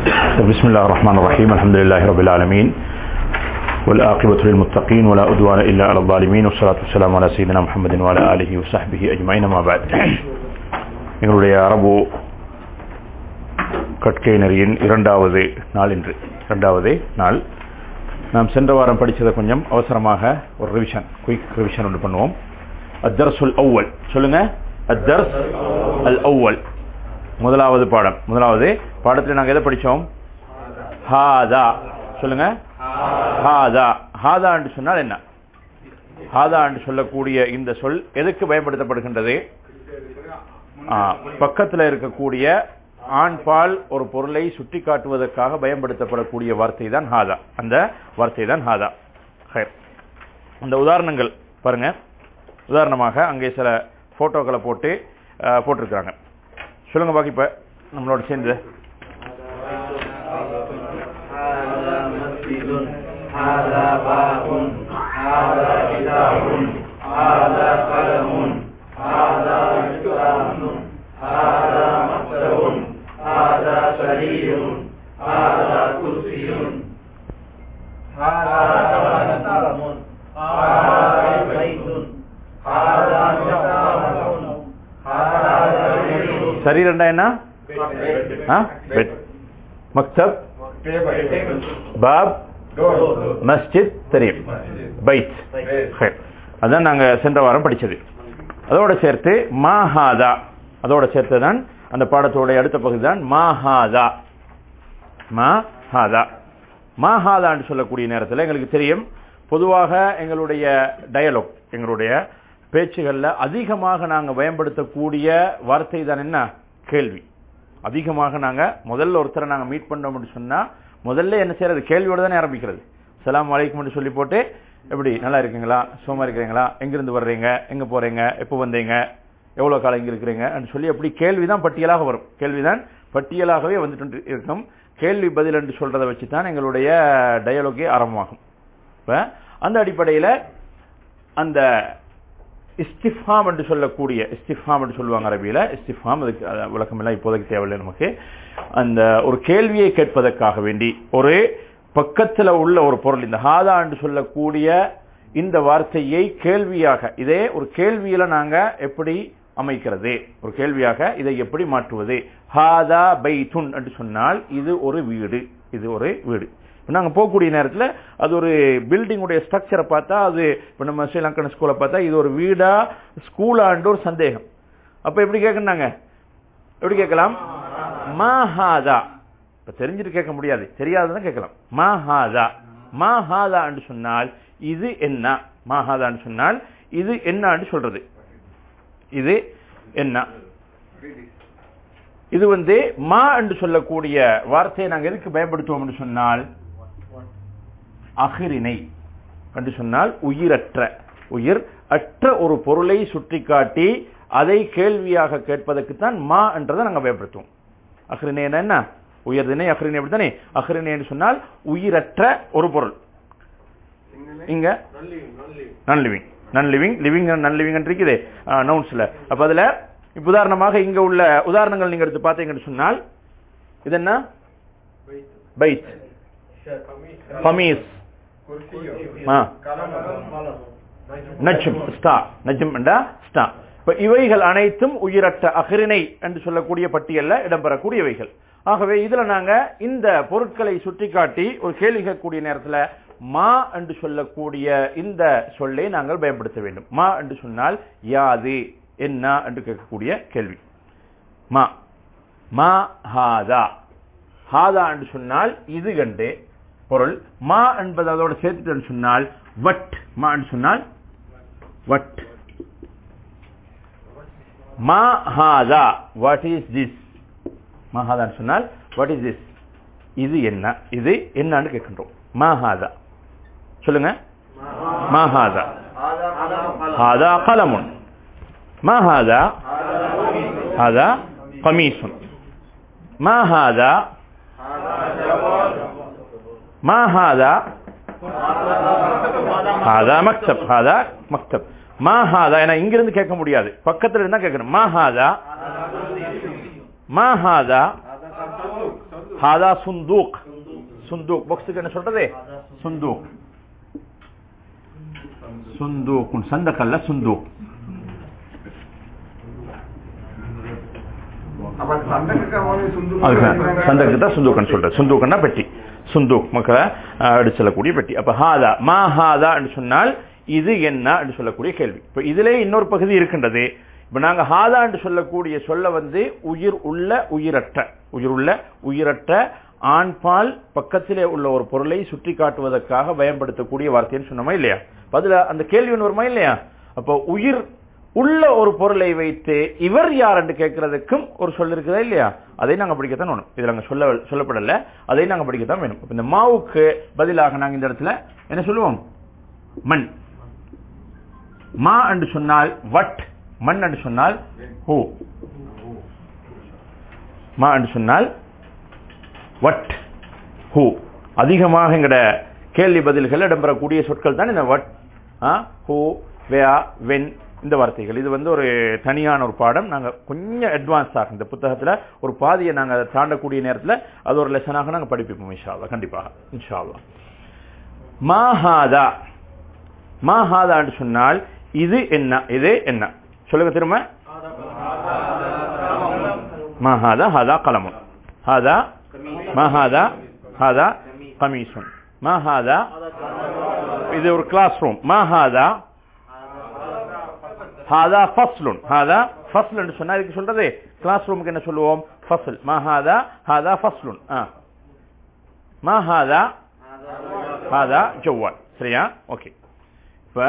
بسم الله الرحمن الرحيم الحمد لله رب العالمين والآقبة للمتقين ولا أدوان إلا على الظالمين والصلاة والسلام على سيدنا محمد وعلى آله وصحبه أجمعين ما بعد எங்களுடைய அரபு கற்கை நெறியின் இரண்டாவது நாள் இன்று இரண்டாவது நாள் நாம் சென்ற வாரம் படித்ததை கொஞ்சம் அவசரமாக ஒரு ரிவிஷன் குயிக் ரிவிஷன் ஒன்று பண்ணுவோம் அத்தர்சுல் அவ்வல் சொல்லுங்க அத்தர்ஸ் அல் அவ்வல் முதலாவது பாடம் முதலாவது பாடத்தில் நாங்கள் எதை படித்தோம் ஹாதா சொல்லுங்க ஹாதா ஹாதா என்று சொன்னால் என்ன ஹாதா என்று சொல்லக்கூடிய இந்த சொல் எதுக்கு பயன்படுத்தப்படுகின்றது பக்கத்தில் இருக்கக்கூடிய ஆண் பால் ஒரு பொருளை சுட்டி காட்டுவதற்காக பயன்படுத்தப்படக்கூடிய வார்த்தை தான் ஹாதா அந்த வார்த்தை தான் ஹாதா அந்த உதாரணங்கள் பாருங்க உதாரணமாக அங்கே சில போட்டோக்களை போட்டு போட்டிருக்கிறாங்க சொல்லுங்க பாக்கி இப்ப நம்மளோட சேர்ந்து هذا باء هذا كتاب هذا قلم هذا مفتاح هذا مكتب هذا سرير هذا كرسي هذا قلم هذا بيت هذا مفتاح هذا سرير சரீரண்டா என்ன பெட் மக்தப் பாப் மஸ்ஜித் தெரியும் பைத் அதான் நாங்க சென்ற வாரம் படிச்சது அதோட சேர்த்து மாஹாதா அதோட சேர்த்து தான் அந்த பாடத்தோட அடுத்த பகுதி தான் மாஹாதா மாஹாதா மாஹாதான்னு சொல்லக்கூடிய நேரத்தில் எங்களுக்கு தெரியும் பொதுவாக எங்களுடைய டயலாக் எங்களுடைய பேச்சுகளில் அதிகமாக நாங்கள் பயன்படுத்தக்கூடிய வார்த்தை தான் என்ன கேள்வி அதிகமாக நாங்கள் முதல்ல ஒருத்தரை நாங்கள் மீட் பண்ணோம்னு சொன்னால் முதல்ல என்ன செய்யறது கேள்வியோடு தானே ஆரம்பிக்கிறது சலாம் வலைக்கும்னு சொல்லி போட்டு எப்படி நல்லா இருக்கீங்களா சும்மா இருக்கிறீங்களா எங்கிருந்து வர்றீங்க எங்கே போகிறீங்க எப்போ வந்தீங்க எவ்வளோ காலம் இங்கே இருக்கிறீங்க சொல்லி அப்படி கேள்வி தான் பட்டியலாக வரும் கேள்வி தான் பட்டியலாகவே வந்துட்டு இருக்கும் கேள்வி பதில் என்று சொல்றதை வச்சு தான் எங்களுடைய டயலாகே ஆரம்பமாகும் இப்போ அந்த அடிப்படையில் அந்த இஸ்திஃபாம் என்று சொல்லக்கூடிய இஸ்திஃபாம் என்று சொல்லுவாங்க அரபியில இஸ்திஃபாம் அதுக்கு விளக்கம் எல்லாம் இப்போதைக்கு தேவையில்லை நமக்கு அந்த ஒரு கேள்வியை கேட்பதற்காக வேண்டி ஒரு பக்கத்தில் உள்ள ஒரு பொருள் இந்த ஹாதா என்று சொல்லக்கூடிய இந்த வார்த்தையை கேள்வியாக இதே ஒரு கேள்வியில நாங்க எப்படி அமைக்கிறது ஒரு கேள்வியாக இதை எப்படி மாற்றுவது ஹாதா பைத்துன் என்று சொன்னால் இது ஒரு வீடு இது ஒரு வீடு நாங்க போகக்கூடிய நேரத்தில் அது ஒரு பில்டிங்குடைய ஸ்ட்ரக்சரை பார்த்தா அது இப்போ நம்ம ஸ்ரீலங்கன் ஸ்கூலை பார்த்தா இது ஒரு வீடா ஸ்கூலான்ற ஒரு சந்தேகம் அப்ப எப்படி கேட்கறாங்க எப்படி கேட்கலாம் மாஹாதா இப்ப தெரிஞ்சுட்டு கேட்க முடியாது தெரியாதுதான் கேட்கலாம் மாஹாதா மாஹாதா என்று சொன்னால் இது என்ன மாஹாதான்னு சொன்னால் இது என்ன சொல்றது இது என்ன இது வந்து மா என்று சொல்லக்கூடிய வார்த்தையை நாங்கள் எதுக்கு பயன்படுத்துவோம் என்று சொன்னால் அகிரினை என்று சொன்னால் உயிரற்ற உயிர் அற்ற ஒரு பொருளை சுட்டிக்காட்டி அதை கேள்வியாக கேட்பதற்கு தான் மா என்றதை நாங்கள் பயன்படுத்துவோம் அஹ்ரினை என்ன உயர்தினை அஹ்ரினை அப்படித்தானே அஹ்ரினை என்று சொன்னால் உயிரற்ற ஒரு பொருள் இங்க நான் லிவிங் நான் லிவிங் லிவிங் நான் லிவிங் இருக்குது நவுன்ஸ்ல அப்ப அதுல இப்ப உதாரணமாக இங்க உள்ள உதாரணங்கள் நீங்க எடுத்து பார்த்தீங்கன்னு சொன்னால் இது என்ன பைத் கமீஸ் நஜம் ஸ்டா நஜம் என்றா ஸ்டா இப்ப இவைகள் அனைத்தும் உயிரற்ற அகிரினை என்று சொல்லக்கூடிய பட்டியல்ல இடம்பெறக்கூடியவைகள் ஆகவே இதுல நாங்க இந்த பொருட்களை சுட்டிக்காட்டி ஒரு கேள்வி கேட்கக்கூடிய நேரத்தில் மா என்று சொல்லக்கூடிய இந்த சொல்லை நாங்கள் பயன்படுத்த வேண்டும் மா என்று சொன்னால் யாது என்ன என்று கேட்கக்கூடிய கேள்வி மா மா ஹாதா ஹாதா என்று சொன்னால் இது கண்டு பொருள் மா என்பது அதோட சேர்த்து சொன்னால் வட் மா என்று சொன்னால் வட் மா ஹாதா வாட் இஸ் திஸ் மஹாதான் சொன்னால் வாட் இஸ் திஸ் இது என்ன இது என்னன்னு கேட்கின்றோம் மஹாதா சொல்லுங்க மஹாதா ஹாதா கலமுன் மஹாதா ஹாதா கமீசுன் மஹாதா மஹாதா ஹாதா மக்தப் ஹாதா மக்தப் மாஹாதா ஏன்னா இங்கிருந்து கேட்க முடியாது பக்கத்துல இருந்தா கேட்கணும் மாஹாதா மாஹாதா ஹாதா சுந்தூக் சுந்தூக் பாக்ஸுக்கு என்ன சொல்றது சுந்தூக் சுந்தூக் சந்தக்கல்ல சுந்தூக் அப்ப சண்டக்கு அவனே சுந்து அதுக்கு சந்தக்கு தான் சுந்தூக்கன் சொல்றது சுந்தூக்கன்னா பெட்டி சுந்தூக் மக்களை அஹ், எடுத்து செல்லக்கூடிய பெட்டி அப்ப ஹாதா மா ஹாதா என்று சொன்னால் இது என்ன என்று சொல்லக்கூடிய கேள்வி இப்ப இதிலே இன்னொரு பகுதி இருக்கின்றது இப்ப நாங்க ஹாதா என்று சொல்லக்கூடிய சொல்ல வந்து உயிர் உள்ள உயிரற்ற உயிர் உள்ள உயிரற்ற ஆண்பால் பக்கத்திலே உள்ள ஒரு பொருளை சுட்டி காட்டுவதற்காக பயன்படுத்தக்கூடிய வார்த்தைன்னு சொன்னோமா இல்லையா அப்ப அதுல அந்த கேள்வி ஒன்று வருமா இல்லையா அப்போ உயிர் உள்ள ஒரு பொருளை வைத்து இவர் யார் என்று கேட்கறதுக்கும் ஒரு சொல் இருக்குதா இல்லையா அதை நாங்க படிக்கத்தான் வேணும் இதுல நாங்க சொல்ல சொல்லப்படல அதை நாங்க படிக்கத்தான் வேணும் இப்ப இந்த மாவுக்கு பதிலாக நாங்க இந்த இடத்துல என்ன சொல்லுவோம் மண் மா என்று சொன்னால் வட் மண் என்று சொன்னால் ஹூ மா என்று சொன்னால் வட் ஹூ அதிகமாக எங்கட கேள்வி பதில்கள் இடம்பெறக்கூடிய சொற்கள் தான் இந்த வட் ஹூ வோ வென் இந்த வார்த்தைகள் இது வந்து ஒரு தனியான ஒரு பாடம் நாங்க கொஞ்சம் அட்வான்ஸ் ஆகும் இந்த புத்தகத்துல ஒரு பாதியை நாங்க அதை தாண்டக்கூடிய நேரத்துல அது ஒரு லெசனாக நாங்க படிப்பிப்போம் இன்ஷா அல்லாஹ் கண்டிப்பாக இன்ஷா அல்லாஹ் மாஹாதா மாஹாதா என்று சொன்னால் இது என்ன இது என்ன சொல்லுங்க திரும்ப மாஹாதா ஹாதா கலமுன் ஹாதா மாஹாதா ஹாதா கமீசுன் மாஹாதா இது ஒரு கிளாஸ் ரூம் மாஹாதா ஹாதா ஃபஸ்லுன் ஹாதா ஃபஸ்ல் என்று சொன்னா இதுக்கு சொல்றது கிளாஸ் ரூமுக்கு என்ன சொல்லுவோம் ஃபஸ்ல் மாஹாதா ஹாதா ஃபஸ்லுன் ஆ மாஹாதா ஹாதா ஜவ்வால் சரியா ஓகே இப்ப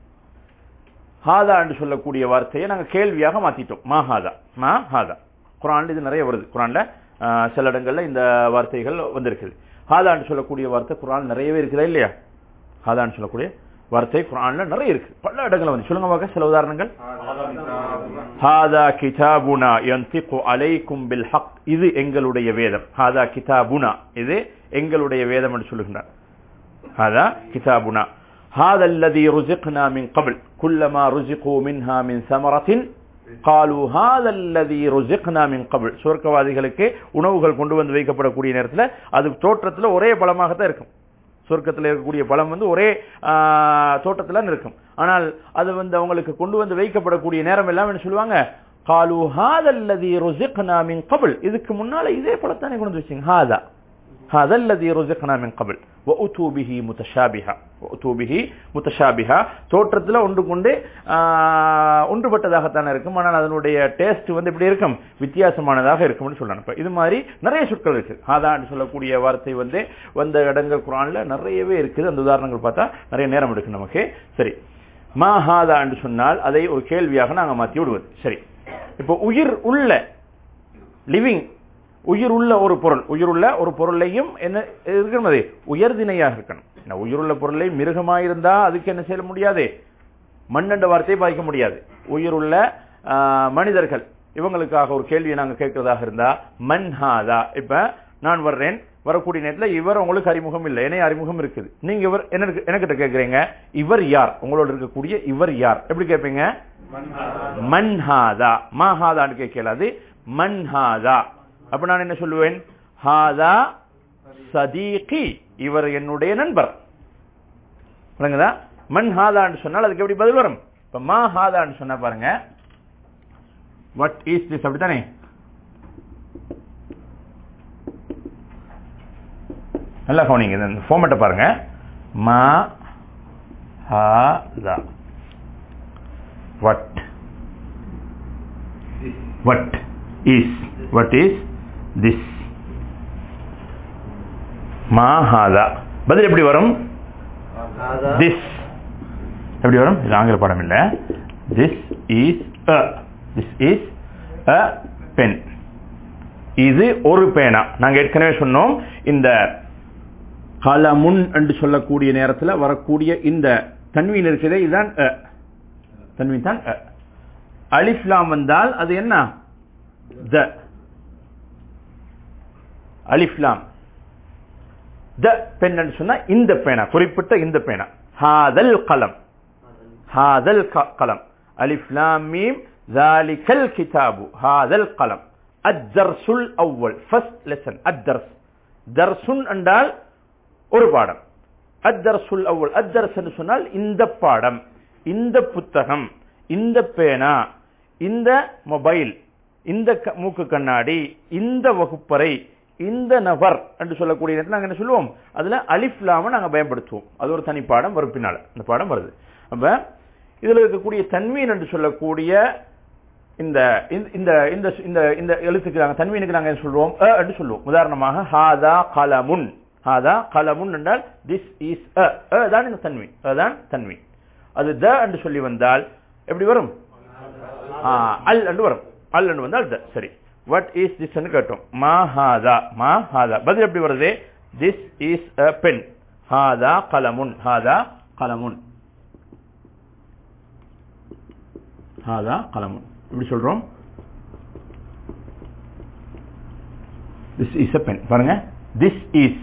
ஹாதா என்று சொல்லக்கூடிய வார்த்தையை நாங்க கேள்வியாக மாத்திட்டோம் மாஹாதா மா ஹாதா குரான்ல இது நிறைய வருது குரான்ல ஆ, சில இடங்கள்ல இந்த வார்த்தைகள் வந்திருக்குது ஹாதா என்று சொல்லக்கூடிய வார்த்தை குரான் நிறையவே இருக்குதா இல்லையா ஹாதான்னு சொல்லக்கூடிய வார்த்தை குரான்ல நிறைய இருக்கு பல இடங்கள்ல வந்து சொல்லுங்க பார்க்க சில உதாரணங்கள் ஹாதா கிதாபுனா யன்திகு அலைக்கும் பில் ஹக் இது எங்களுடைய வேதம் ஹாதா கிதாபுனா இது எங்களுடைய வேதம் என்று சொல்லுகின்றார் هذا كتابنا هذا الذي رزقنا من قبل كلما رزقوا منها من ثمرة قالوا هذا الذي رزقنا من قبل சொர்க்கவாதிகளுக்கு உணவுகள் கொண்டு வந்து வைக்கப்படக்கூடிய நேரத்துல அது தோற்றத்துல ஒரே பழமாக தான் இருக்கும் சொர்க்கத்தில் இருக்கக்கூடிய பழம் வந்து ஒரே ஆ, தோட்டத்துல இருக்கும் ஆனால் அது வந்து அவங்களுக்கு கொண்டு வந்து வைக்கப்படக்கூடிய நேரம் எல்லாம் என்ன சொல்லுவாங்க காலு ஹாத அல்லதி ருசிக்னா மின் கபில் இதுக்கு முன்னால இதே பழத்தானே கொண்டு வந்து வச்சீங்க ஹாதா هذا الذي رزقنا من قبل وأتوا به متشابها وأتوا به متشابها தோற்றத்துல ஒன்று கொண்டு ஆஹ், ஒன்றுபட்டதாகத்தானே இருக்கும் ஆனால் அதனுடைய டேஸ்ட் வந்து எப்படி இருக்கும் வித்தியாசமானதாக இருக்கும்னு சொல்லணும் இப்ப இது மாதிரி நிறைய சொற்கள் இருக்கு ஹாதான்னு சொல்லக்கூடிய வார்த்தை வந்து வந்த இடங்கள் குரான்ல நிறையவே இருக்குது அந்த உதாரணங்கள் பார்த்தா நிறைய நேரம் எடுக்கும் நமக்கு சரி மா ஹாதா என்று சொன்னால் அதை ஒரு கேள்வியாக நாங்க மாத்தி விடுவது சரி இப்போ உயிர் உள்ள லிவிங் உயிர் உள்ள ஒரு பொருள் உயிருள்ள ஒரு பொருளையும் என்ன இருக்கிறது உயர்திணையாக இருக்கணும் என்ன உயிருள்ள பொருளை மிருகமாயிருந்தா அதுக்கு என்ன செய்ய முடியாது மண்ணென்ற வார்த்தையை பாதிக்க முடியாது உயிருள்ள ஆஹ், மனிதர்கள் இவங்களுக்காக ஒரு கேள்வியை நாங்க கேட்கறதாக இருந்தா மன்ஹாதா இப்ப நான் வர்றேன் வரக்கூடிய நேரத்துல இவர் உங்களுக்கு அறிமுகம் இல்லை என்னைய அறிமுகம் இருக்குது நீங்க இவர் எனக்கு எனக்கிட்ட கேக்குறீங்க இவர் யார் உங்களோட இருக்கக்கூடிய இவர் யார் எப்படி கேட்பீங்க மன்ஹாதா மாஹாதான்னு கேட்கலாது மன்ஹாதா அப்ப நான் என்ன சொல்லுவேன் ஹாதா சதீகி இவர் என்னுடைய நண்பர் விளங்குதா மன் ஹாதான்னு சொன்னால் அதுக்கு எப்படி பதில் வரும் இப்ப மா ஹாதான்னு சொன்னா பாருங்க வாட் இஸ் திஸ் அப்படித்தானே நல்லா கவனிங்க இந்த ஃபார்மேட்டை பாருங்க மா ஹாதா what what is what is this மா ஹாதா பதில் எப்படி வரும் هذا this எப்படி வரும் இது ஆங்கில பாடம் இல்ல this is a this is a pen இது ஒரு பேனா நாங்க ஏற்கனவே சொன்னோம் இந்த கலமுன் என்று சொல்லக்கூடிய நேரத்துல வரக்கூடிய இந்த தன்வீன் இருக்குதே இதுதான் அ. தன்வீன் தான் அ. அலிஃப்லாம் வந்தால் அது என்ன த அலிஃப்லாம் த பென் என்று சொன்னா இந்த பேனா குறிப்பிட்ட இந்த பேனா ஹாதல் கலம் ஹாதல் க- கலம் அலிஃப் லாம் மீம் ذلك الكتاب هذا القلم الدرس الأول first lesson الدرس தர்சுன் என்றால் ஒரு பாடம் அத்தரசுல் அவ்வள் அத்தரஸ் என்று சொன்னால் இந்த பாடம் இந்த புத்தகம் இந்த பேனா இந்த மொபைல் இந்த க- மூக்கு கண்ணாடி இந்த வகுப்பறை இந்த நபர் என்று சொல்லக்கூடிய நேரத்தில் நாங்க என்ன சொல்லுவோம் அதுல அலிஃப் லாம நாங்க பயன்படுத்துவோம் அது ஒரு தனி பாடம் வரும் பின்னால இந்த பாடம் வருது அப்ப இதுல இருக்கக்கூடிய தன்வீன் என்று சொல்லக்கூடிய இந்த இந்த- இந்த இந்த இந்த இந்த எழுத்துக்கு நாங்க தன்வீனுக்கு நாங்க என்ன சொல்லுவோம் அ என்று சொல்லுவோம் உதாரணமாக ஹாதா கலமுன் ஹாதா கலமுன் என்றால் திஸ் இஸ் அ தான் இந்த தன்வீன் அதுதான் தன்வீன் அது த என்று சொல்லி வந்தால் எப்படி வரும் ஆ, அல் என்று வரும் அல் என்று வந்தால் த சரி வாட் இஸ் திஸ் கேட்டோம் மா ஹாதா மா ஹாதா பதில் எப்படி வருது திஸ் இஸ் அ பென் ஹாதா கலமுன் ஹாதா கலமுன் ஹாதா கலமுன் எப்படி சொல்றோம் திஸ் இஸ் அ பென் பாருங்க this is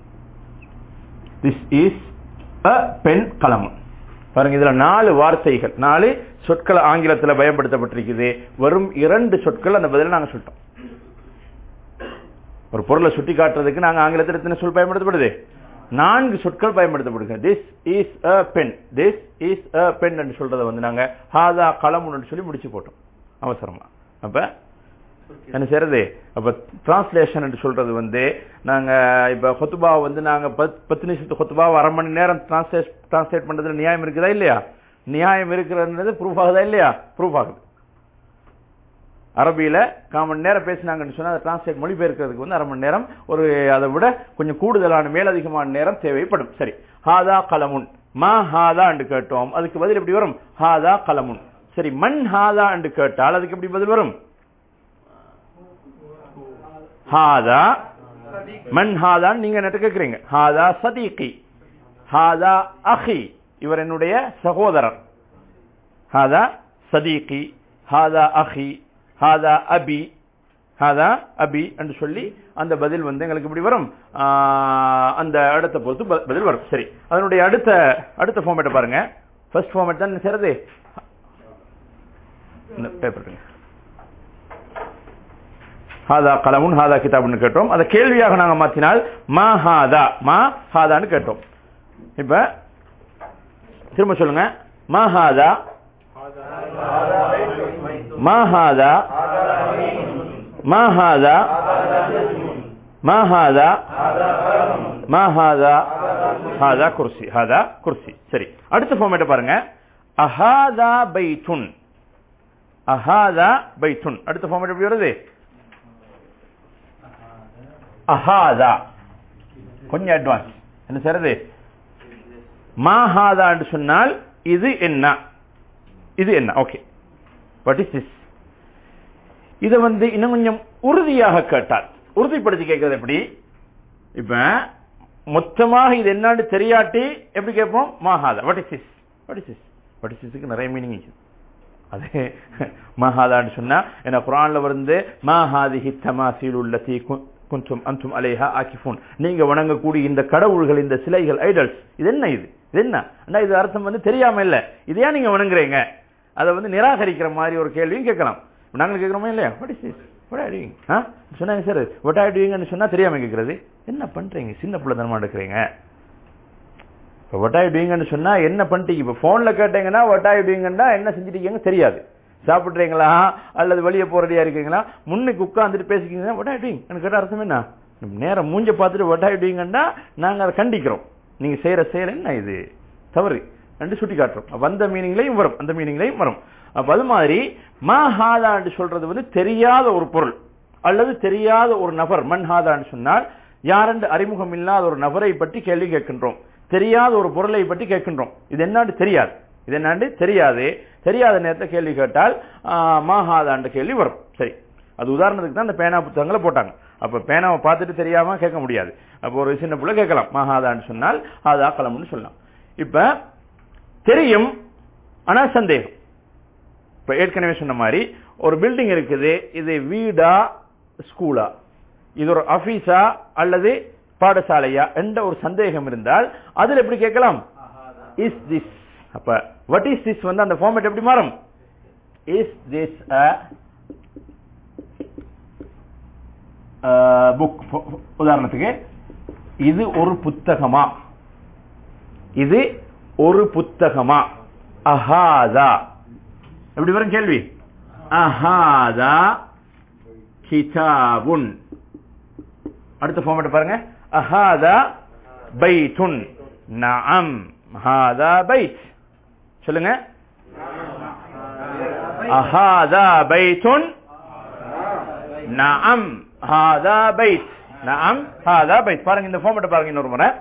this is a pen கலமுன் பாருங்க இதுல நாலு வார்த்தைகள் நாலு சொற்கள் ஆங்கிலத்தில் பயன்படுத்தப்பட்டிருக்குது வெறும் இரண்டு சொற்கள் அந்த பதில நாங்க சொல்லிட்டோம் ஒரு பொருளை சுட்டி காட்டுறதுக்கு நாங்க ஆங்கிலத்தில் எத்தனை சொல் பயன்படுத்தப்படுது நான்கு சொற்கள் பயன்படுத்தப்படுது this is a pen this is a pen என்று சொல்றதை வந்து நாங்க ஹாதா கலமுன்னு சொல்லி முடிச்சு போட்டோம் அவசரமா அப்ப என்ன செய்யறது அப்ப டிரான்ஸ்லேஷன் என்று சொல்றது வந்து நாங்க இப்ப கொத்துபா வந்து நாங்க பத்- பத்து நிமிஷத்து கொத்துபாவை அரை மணி நேரம் டிரான்ஸ்லேட் டிரான்ஸ்லேட் பண்றதுல நியாயம் இருக்குதா இல்லையா நியாயம் இருக்கிறது ப்ரூஃப் ஆகுதா இல்லையா ப்ரூஃப் ஆகுது அரபியில கால் மணி நேரம் பேசினாங்கன்னு சொன்னா அதை டிரான்ஸ்லேட் மொழிபெயர்க்கிறதுக்கு வந்து அரை மணி நேரம் ஒரு அதை விட கொஞ்சம் கூடுதலான மேலதிகமான நேரம் தேவைப்படும் சரி ஹாதா கலமுன் மா ஹாதா என்று கேட்டோம் அதுக்கு பதில் எப்படி வரும் ஹாதா கலமுன் சரி மண் ஹாதா என்று கேட்டால் அதுக்கு எப்படி பதில் வரும் ஹாதா மன் ஹாதான் நீங்க நட்டு கேக்குறீங்க ஹாதா சதீகி ஹாதா அஹி இவர் என்னுடைய சகோதரர் ஹாதா சதீகி ஹாதா அஹி ஹாதா அபி ஹாதா அபி என்று சொல்லி அந்த பதில் வந்து எங்களுக்கு இப்படி வரும் ஆஹ், அந்த இடத்தை பொறுத்து ப- பதில் வரும் சரி அதனுடைய அடுத்த அடுத்த ஃபார்மேட்டை பாருங்க ஃபர்ஸ்ட் ஃபார்மேட் தான் செய்யறது இந்த பேப்பர் ஹாதா கலமுன் ஹாதா கிதாப்னு கேட்டோம் அதை கேள்வியாக நாங்க மாத்தினால் மா ஹாதா மா ஹாதான்னு கேட்டோம் இப்ப திரும்ப சொல்லுங்க மா ஹாதா மா ஹாதா மா ஹாதா மா ஹாதா மா ஹாதா ஹாதா குர்சி ஹாதா குர்சி சரி அடுத்த ஃபார்மேட்டை பாருங்க அஹாதா பைத்துன் அஹாதா பைத்துன் அடுத்த ஃபார்மேட் எப்படி வருது அஹாதா கொஞ்சம் அட்வான்ஸ் என்ன செய்யறது மாஹாதா என்று சொன்னால் இது என்ன இது என்ன ஓகே வாட் இஸ் திஸ் இத வந்து இன்னும் கொஞ்சம் உறுதியாக கேட்டால் உறுதிப்படுத்தி கேட்கறது எப்படி இப்ப மொத்தமாக இது என்னன்னு தெரியாட்டி எப்படி கேட்போம் மாஹாதா what is this what is this what is திஸ்க்கு நிறைய மீனிங் இருக்குது அது மஹாதான்னு சொன்னா என்ன குரான்ல வந்து மஹாதிஹி தமாசீல் உள்ளதி குன்தும் அன்தும் அலைஹா ஆக்கிஃபூன் நீங்க வணங்கக்கூடிய இந்த கடவுள்கள் இந்த சிலைகள் ஐடல்ஸ் இது என்ன இது இது என்ன அண்ணா இது அர்த்தம் வந்து தெரியாம இல்ல இது ஏன் நீங்க வணங்குறீங்க அதை வந்து நிராகரிக்கிற மாதிரி ஒரு கேள்வியும் கேட்கலாம் நாங்க கேட்கிறோமா இல்லையா what is this what are doing ஆ சொன்னாங்க சார் வாட் ஆர் டூயிங்னு சொன்னா தெரியாம கேட்கறது என்ன பண்றீங்க சின்ன பிள்ளை தனமா எடுக்கிறீங்க இப்போ what are you doing ன்னு சொன்னா என்ன பண்ணிட்டீங்க இப்போ போன்ல கேட்டீங்கன்னா what are you doing ன்னா என்ன செஞ்சிட்டீங்க தெரியாது சாப்பிட்றீங்களா அல்லது வெளியே போறடியா இருக்கீங்களா முன்னுக்கு உட்கார்ந்துட்டு பேசிக்கிங்கன்னா what are you doing ன்னு கேட்ட அர்த்தம் என்ன நேரம் மூஞ்ச பார்த்துட்டு what are you doing ன்னா நாங்க அதை கண்டிக்கிறோம் நீங்க செய்யற செயல் என்ன இது தவறு என்று சுட்டி காட்டுறோம் அப்ப அந்த மீனிங்லையும் வரும் அந்த மீனிங்லையும் வரும் அப்ப அது மாதிரி மா ஹாதா என்று சொல்றது வந்து தெரியாத ஒரு பொருள் அல்லது தெரியாத ஒரு நபர் மன் ஹாதான்னு சொன்னால் யாரென்று அறிமுகம் இல்லாத ஒரு நபரை பற்றி கேள்வி கேட்கின்றோம் தெரியாத ஒரு பொருளை பற்றி கேட்கின்றோம் இது என்னான்னு தெரியாது இது என்னாண்டு தெரியாது தெரியாத நேரத்தை கேள்வி கேட்டால் மாஹாதான்ற கேள்வி வரும் சரி அது உதாரணத்துக்கு தான் அந்த பேனா புத்தகங்களை போட்டாங்க அப்ப பேனாவை பார்த்துட்டு தெரியாம கேட்க முடியாது அப்ப ஒரு சின்ன பிள்ளை கேட்கலாம் மகாதான்னு சொன்னால் ஆதா கலம்னு சொல்லலாம் இப்ப தெரியும் ஆனா சந்தேகம் இப்ப ஏற்கனவே சொன்ன மாதிரி ஒரு பில்டிங் இருக்குது இது வீடா ஸ்கூலா இது ஒரு ஆபீஸா அல்லது பாடசாலையா என்ற ஒரு சந்தேகம் இருந்தால் அதுல எப்படி கேட்கலாம் இஸ் திஸ் அப்ப what இஸ் திஸ் வந்து அந்த ஃபார்மேட் எப்படி மாறும் இஸ் திஸ் அ புக் உதாரணத்துக்கு இது ஒரு புத்தகமா இது ஒரு புத்தகமா அஹாதா எப்படி வரும் கேள்வி அஹாதா கிதாபுன் அடுத்த ஃபார்மேட் பாருங்க அஹாதா பைத்துன் நஅம் ஹாதா பைத் சொல்லுங்க அஹாதா பைத்துன் நஅம் ஹாதா பைத் நஅம் ஹாதா பைத் பாருங்க இந்த ஃபார்மேட் பாருங்க இன்னொரு முறை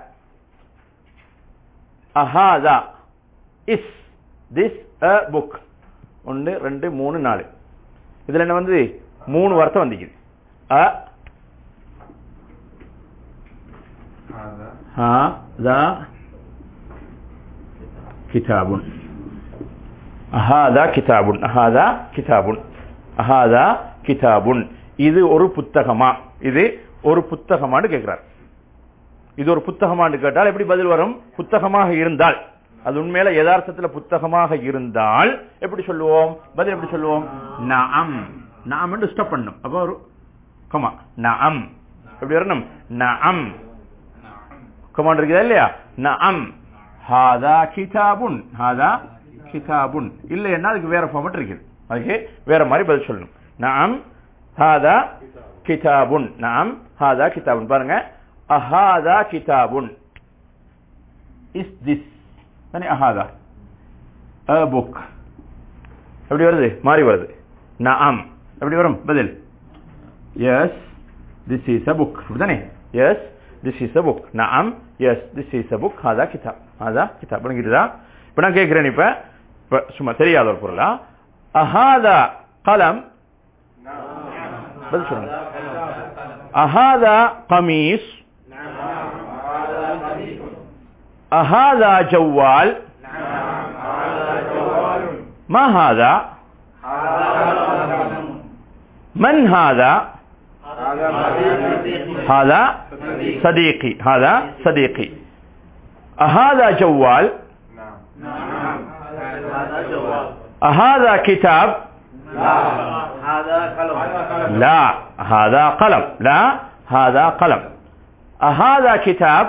அஹாதா இஸ் திஸ் அ புக் ஒன்று ரெண்டு மூணு நாலு இதுல என்ன வந்து மூணு வார்த்தை வந்திக்குது அ ஹாதா கிதாபுன் அஹாதா கிதாபுன் அஹாதா கிதாபுன் அஹாதா கிதாபுன் இது ஒரு புத்தகமா இது ஒரு புத்தகமான்னு கேட்கிறார் இது ஒரு புத்தகமான்னு கேட்டால் எப்படி பதில் வரும் புத்தகமாக இருந்தால் அது உண்மையில யதார்த்தத்துல புத்தகமாக இருந்தால் எப்படி சொல்லுவோம் பதில் எப்படி சொல்லுவோம் நஅம் நஅம் ஸ்டாப் பண்ணும் அப்போ ஒரு கமா நஅம் எப்படி வரணும் நஅம் கமாண்ட் இருக்குதா இல்லையா நஅம் ஹாதா கிதாபுன் ஹாதா கிதாபுன் இல்லைன்னா அதுக்கு வேற ஃபார்மட் இருக்குது அதுக்கு வேற மாதிரி பதில் சொல்லணும் நஅம் ஹாதா கிதாபுன் நஅம் ஹாதா கிதாபுன் பாருங்க அஹாதா கிதாபுன் இஸ் திஸ் தானே அஹாதா அ புக் எப்படி வருது மாறி வருது நஅம் எப்படி வரும் பதில் yes this is a book அப்படிதானே yes this is a book நஅம் yes this is a book ஹாதா கிதாப் ஹாதா கிதாப் விளங்கிட்டுதா இப்ப நான் கேட்கிறேன் இப்ப இப்ப சும்மா தெரியாத ஒரு பொருளா அஹாதா கலம் பதில் சொல்லுங்க அஹாதா கமீஸ் أهذا جوال ما هذا من هذا هذا صديقي هذا صديقي أهذا جوال أهذا كتاب هذا قلم لا هذا قلم لا هذا قلم أهذا كتاب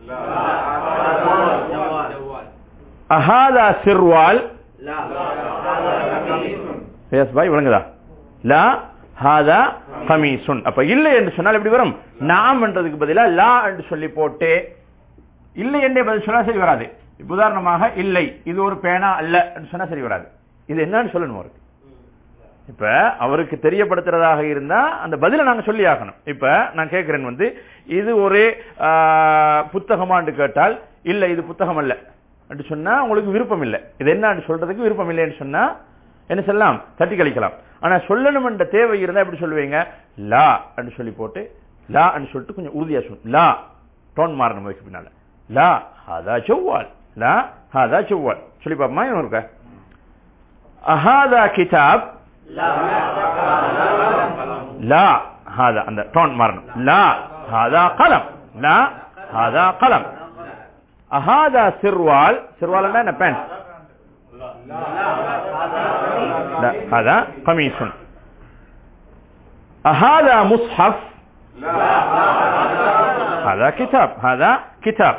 أهذا سروال لا هذا எஸ் பாய் விளங்குதா லா ஹாதா கமீசுன் அப்ப இல்லை என்று சொன்னால் எப்படி வரும் நாம் என்றதுக்கு பதிலா லா என்று சொல்லி போட்டு இல்லை என்றே பதில் சொன்னா சரி வராது இப்ப உதாரணமாக இல்லை இது ஒரு பேனா அல்ல என்று சொன்னா சரி வராது இது என்னன்னு சொல்லணும் அவருக்கு இப்ப அவருக்கு தெரியப்படுத்துறதாக இருந்தா அந்த பதிலை நாங்க சொல்லி ஆகணும் இப்ப நான் கேட்கிறேன் வந்து இது ஒரு ஆ, புத்தகமான்னு கேட்டால் இல்ல இது புத்தகம் அல்ல என்று சொன்னா உங்களுக்கு விருப்பம் இல்லை இது என்னன்னு சொல்றதுக்கு விருப்பம் இல்லைன்னு சொன்னா என்ன சொல்லலாம் தட்டி கழிக்கலாம் ஆனா சொல்லணும் என்ற தேவை இருந்தா எப்படி சொல்லுவீங்க லா என்று சொல்லி போட்டு லா என்று சொல்லிட்டு கொஞ்சம் உறுதியா சொல்லணும் லா டோன் மாறணும் வயசு பின்னால லா ஹாதா செவ்வால் லா ஹாதா செவ்வால் சொல்லி பாப்போமா இன்னும் இருக்க அஹாதா கிதாப் لا هذا عند تون مرن لا هذا قلم لا هذا قلم هذا سروال سروال انا بنت لا هذا قميص هذا مصحف هذا كتاب هذا كتاب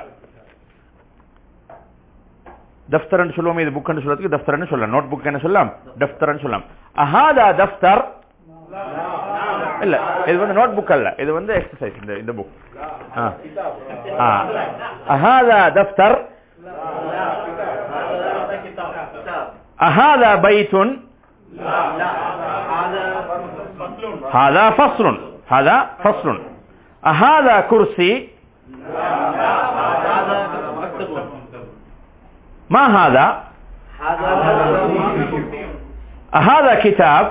தஃப்தர்னு சொல்லுவோம் இது புக்னு சொல்றதுக்கு தஃப்தர்னு சொல்லலாம் நோட் புக் என்ன சொல்லலாம் தஃப்தர்னு சொல்லலாம் அஹாதா தஃப்தர் இல்ல இது வந்து நோட் புக் அல்ல இது வந்து எக்ஸசைஸ் இந்த இந்த புக் அஹாதா தஃப்தர் அஹாதா பைத்துன் هذا فصل هذا فصل أهذا كرسي ما هذا أهذا كتاب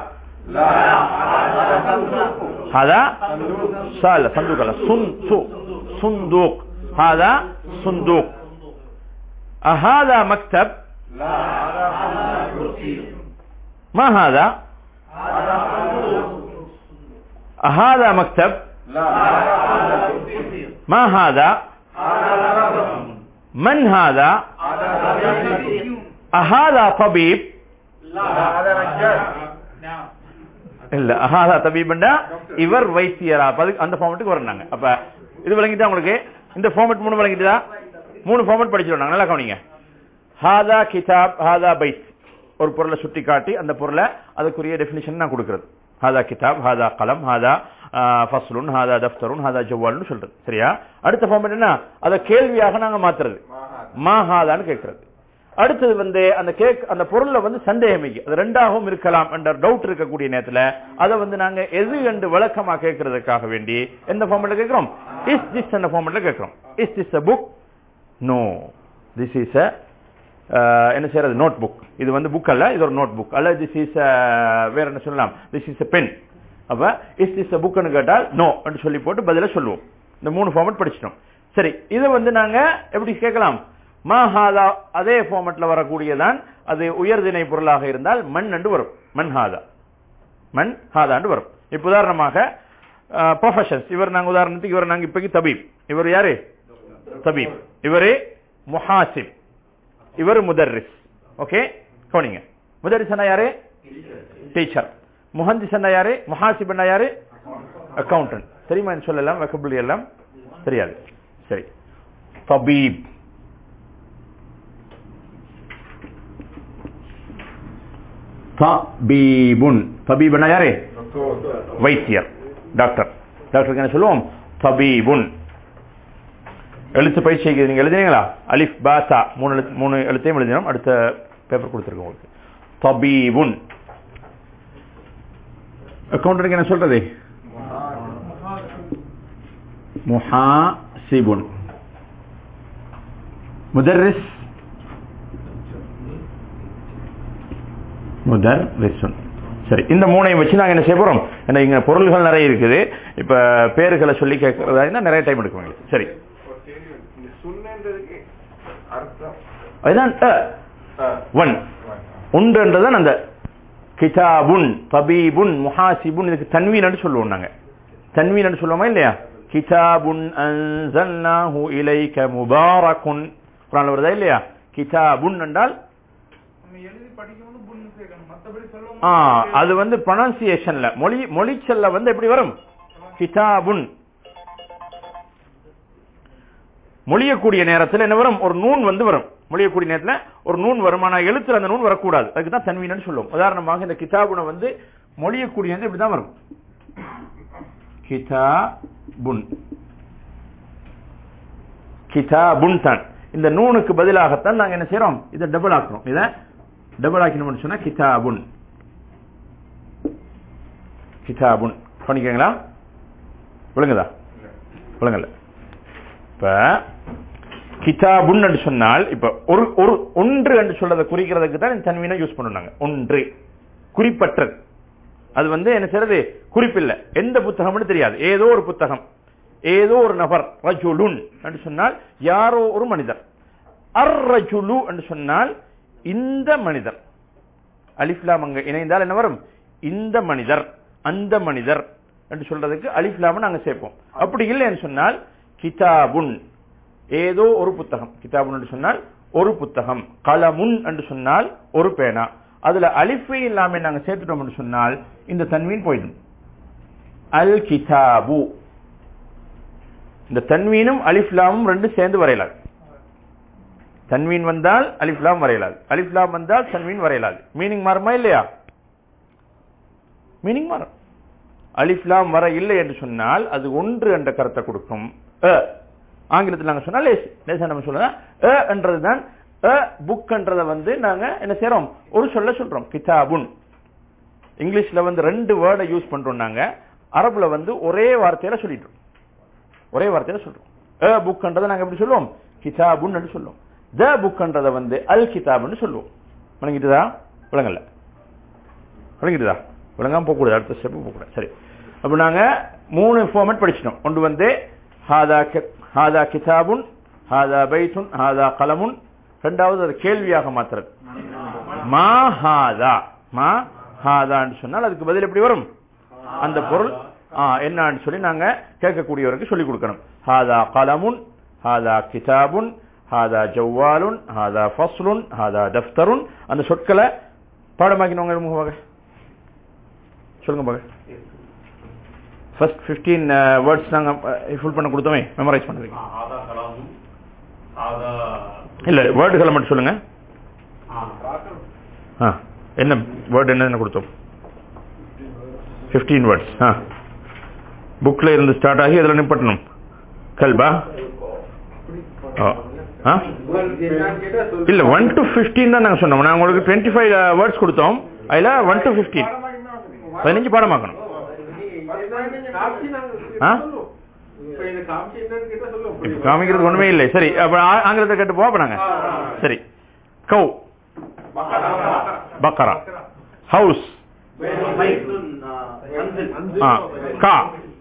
هذا سال صندوق لا صن سو- صندوق هذا صندوق أهذا مكتب ما هذا أهذا مكتب ما هذا من هذا أهذا طبيب இல்ல ஹாதா தபீபண்டா இவர் வைத்தியரா அப்ப அதுக்கு அந்த ஃபார்மட்டுக்கு வரணும் அப்ப இது விளங்கிட்டா உங்களுக்கு இந்த ஃபார்மட் மூணு விளங்கிட்டுதா மூணு ஃபார்மட் படிச்சிடும் நல்லா கவனிங்க ஹாதா கிதாப் ஹாதா பைத் ஒரு பொருளை சுட்டி காட்டி அந்த பொருளை அதுக்குரிய டெபினிஷன் நான் கொடுக்கிறது ஹாதா கிதாப் ஹாதா கலம் ஹாதா ஃபஸ்லுன் ஹாதா தஃப்தருன் ஹாதா ஜவ்வால்னு சொல்றது சரியா அடுத்த ஃபார்மட் என்ன அதை கேள்வியாக நாங்க மாத்துறது மா ஹாதான்னு கேட்கறது அடுத்தது வந்து அந்த கேக் அந்த பொருள்ல வந்து சந்தேகம் இருக்கு. அது ரெண்டாகவும் இருக்கலாம் என்ற டவுட் இருக்கக்கூடிய நேரத்துல அதை வந்து நாங்க எது என்று விளக்கமா கேட்கறதுக்காக வேண்டி எந்த ஃபார்மெட்ல கேட்கிறோம் இஸ் திஸ் என்ற ஃபார்மெட்ல கேட்கிறோம் is this a book no this is a என்ன செய்யறது நோட் புக் இது வந்து புக் அல்ல இது ஒரு நோட் புக் அல்ல திஸ் இஸ் வேற என்ன சொல்லலாம் திஸ் இஸ் பென் அப்ப இஸ் திஸ் புக்னு கேட்டால் நோ என்று சொல்லி போட்டு பதில சொல்லுவோம் இந்த மூணு ஃபார்மட் படிச்சிட்டோம் சரி இதை வந்து நாங்க எப்படி கேட்கலாம் மாஹாதா அதே ஃபார்மட்ல வரக்கூடியதான் அது உயர்திணை பொருளாக இருந்தால் மண் என்று வரும் மண் ஹாதா மண் ஹாதாண்டு வரும் இப்ப உதாரணமாக ப்ரொஃபஷன்ஸ் இவர் நாங்க உதாரணத்துக்கு இவர் நாங்க இப்போக்கு தபீப் இவர் யாரு தபீப் இவரு முஹாசிப் இவர் முதர்ரிஸ் ஓகே கவனிங்க முதர்ரிஸ் என்ன யாரு டீச்சர் முஹந்திஸ் என்ன யாரு முஹாசிப் என்ன யாரு அக்கவுண்டன்ட் தெரியுமா என்று சொல்லலாம் வெக்கபுலி எல்லாம் தெரியாது சரி தபீப் தபீபுன் தபீபுன்னா யாரு வைத்தியர் டாக்டர் டாக்டருக்கு என்ன சொல்லுவோம் தபீபுன் எழுத்து பயிற்சி நீங்க எழுதுனீங்களா அலிஃப் பாசா மூணு எழுத்து மூணு எழுத்தையும் எழுதினோம் அடுத்த பேப்பர் கொடுத்துருக்கோம் உங்களுக்கு தபீபுன் அக்கௌண்டருக்கு என்ன சொல்றது முஹாசிபுன் முதர்ரிஸ் முதர்ரிசுன் சரி இந்த மூணையும் வச்சு நாங்க என்ன செய்ய போறோம் ஏன்னா இங்க பொருள்கள் நிறைய இருக்குது இப்ப பேர்களை சொல்லி கேட்கறதா இருந்தா நிறைய டைம் எடுக்கும் எங்களுக்கு. சரி ஒரு கேள்வி இந்த சுண்ணன்றதுக்கு அர்த்தம் அதுதான் அ, ஆ, ஒன் உண்டுன்றதான் அந்த கிதாபுன் தபீபுன் முஹாசிபுன் இதுக்கு தன்வீன் சொல்லுவோம் நாங்க தன்வீன் சொல்லுவோமா இல்லையா கிதாபுன் அன்சல்னாஹு இலைக முபாரகுன் குர்ஆன்ல வருதா இல்லையா கிதாபுன் என்றால் நம்ம எழுதி படிக்கும்போது புண்ணு சேர்க்கணும் மத்தபடி ஆ, சொல்லுவோம் அது வந்து ப்ரொனன்சியேஷன்ல மொழி மொழிச்சல்ல வந்து எப்படி வரும் கிதாபுன் மொழியக்கூடிய நேரத்தில் என்ன வரும் ஒரு நூன் வந்து வரும் மொழியக்கூடிய நேரத்தில் ஒரு நூன் வரும் ஆனா எழுத்துல அந்த நூன் வரக்கூடாது அதுக்கு தான் தன்வீனன்னு சொல்லுவோம் உதாரணமாக இந்த கிதாபுனை வந்து மொழியக்கூடிய நேரத்தில் இப்படி தான் வரும் கிதாபுன் கிதாபுன் தான் இந்த நூனுக்கு பதிலாகத்தான் நாங்க என்ன செய்றோம் இதை டபுள் ஆக்குறோம் இதை டபுள் ஆக்கணும்னு சொன்னா கிதாபுன் கிதாபுன் பண்ணிக்கங்களா விளங்குதா விளங்கல இப்ப கிதாபுன் என்று சொன்னால் இப்ப ஒரு ஒரு ஒன்று என்று சொல்றதை குறிக்கிறதுக்கு தான் இந்த தன்வீனை யூஸ் பண்ணுனாங்க ஒன்று குறிப்பற்றது அது வந்து என்ன செய்யறது குறிப்பில்லை எந்த புத்தகம்னு தெரியாது ஏதோ ஒரு புத்தகம் ஏதோ ஒரு நபர் ரஜுலுன் என்று சொன்னால் யாரோ ஒரு மனிதர் அர் ரஜுலு என்று சொன்னால் இந்த மனிதர் அலிஃப்லாம் அங்க இணைந்தால் என்ன வரும் இந்த மனிதர் அந்த மனிதர் என்று சொல்றதுக்கு அலிஃப்லாம் நாங்க சேர்ப்போம் அப்படி இல்லைன்னு சொன்னால் கிதாபுன் ஏதோ ஒரு புத்தகம் கிதாபுன் என்று சொன்னால் ஒரு புத்தகம் கலமுன் என்று சொன்னால் ஒரு பேனா அதுல அலிஃபே இல்லாம நாங்க சேர்த்துட்டோம் என்று சொன்னால் இந்த தன்வீன் போயிடும் அல் கிதாபு இந்த தன்வீனும் அலிஃப்லாமும் ரெண்டு சேர்ந்து வரையலாது தன்வீன் வந்தால் அலிஃப்லாம் வரையலாது அலிஃப்லாம் வந்தால் தன்வீன் வரையலாது மீனிங் மாறுமா இல்லையா மீனிங் மாறும் அலிஃப்லாம் வர இல்லை என்று சொன்னால் அது ஒன்று என்ற கருத்தை கொடுக்கும் அ. ஆங்கிலத்தில் நாங்க சொன்னா லேஸ் லேசா நம்ம சொல்லலாம் அ என்றதுதான் அ புக் என்றதை வந்து நாங்க என்ன செய்றோம் ஒரு சொல்ல சொல்றோம் கிதாபுன் இங்கிலீஷ்ல வந்து ரெண்டு வேர்டை யூஸ் பண்றோம் நாங்க அரபுல வந்து ஒரே வார்த்தையில சொல்லிட்டோம் ஒரே வார்த்தையில சொல்றோம் அ புக்ன்றதை நாங்க எப்படி சொல்லுவோம் கிதாபுன்னு சொல்லுவோம் த புக்ன்றதை வந்து அல் கிதாப்னு சொல்லுவோம் விளங்கிட்டுதா விளங்கல விளங்கிட்டுதா விளங்காம போகக்கூடாது அடுத்த ஸ்டெப் போகக்கூடாது சரி அப்ப நாங்க மூணு ஃபார்மேட் படிச்சிட்டோம் ஒன்று வந்து ஹாதா கி- ஹாதா கிதாபுன் ஹாதா பைத்துன் ஹாதா கலமுன் ரெண்டாவது அது கேள்வியாக மாத்துறது மா ஹாதா மா ஹாதான்னு சொன்னால் அதுக்கு பதில் எப்படி வரும் அந்த பொருள் ஆ, என்னன்னு சொல்லி நாங்க கேட்கக்கூடியவருக்கு சொல்லி கொடுக்கணும் ஹாதா கலமுன் ஹாதா கிதாபுன் ஹாதா ஜவ்வாலுன் ஹாதா ஃபஸ்லுன் ஹாதா தஃப்தருன் அந்த சொற்களை பாடமாக்கினவங்க முகமாக சொல்லுங்க பாக்க ஃபர்ஸ்ட் ஃபிஃப்டீன் வேர்ட்ஸ் நாங்க ஃபுல் பண்ண கொடுத்தோமே மெமரைஸ் பண்ணுறீங்க هذا كلام هذا இல்ல வேர்டுகளை மட்டும் சொல்லுங்க آه. ஆ என்ன வேர்டு என்ன கொடுத்தோம் ஃபிஃப்டீன் வேர்ட்ஸ் ஆ புக்கில் இருந்து ஸ்டார்ட் ஆகி அதில் நிப்பட்டணும் கல்பா ஆ ஆ இல்ல ஒன் டு ஃபிஃப்டீன் தான் நாங்கள் சொன்னோம் நான் உங்களுக்கு டுவெண்ட்டி ஃபைவ் வேர்ட்ஸ் கொடுத்தோம் அதில் ஒன் டு ஃபிஃப்டீன் பதினஞ்சு பாடமாக்கணும் ஆ? இப்ப காமிக்கிறது ஒண்ணுமே இல்லை சரி அப்ப ஆ- ஆங்கிலத்தை கேட்டு போவோம் அப்ப நாங்க சரி கௌ பக்கரா ஹவுஸ் بيت منزل ஆ கா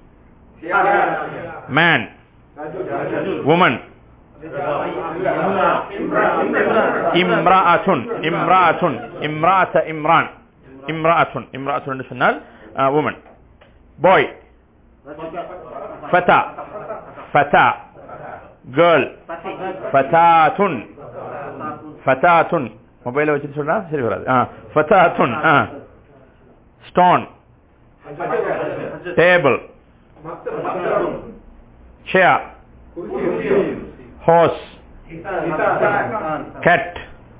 மேன் உமன் இம்ராஅத்துன் இம்ராஅத்துன் இம்ராஅத்த இம்ரான் இம்ராஅத்துன் இம்ராஅத்துன் என்று சொன்னால் உமன் பாய் ஃபதா ஃபதா கேர்ள் ஃபதாத்துன் ஃபதாத்துன் மொபைல வச்சுட்டு சொன்னா சரி வராது ஆ ஃபதாத்துன் ஆ stone table chair horse cat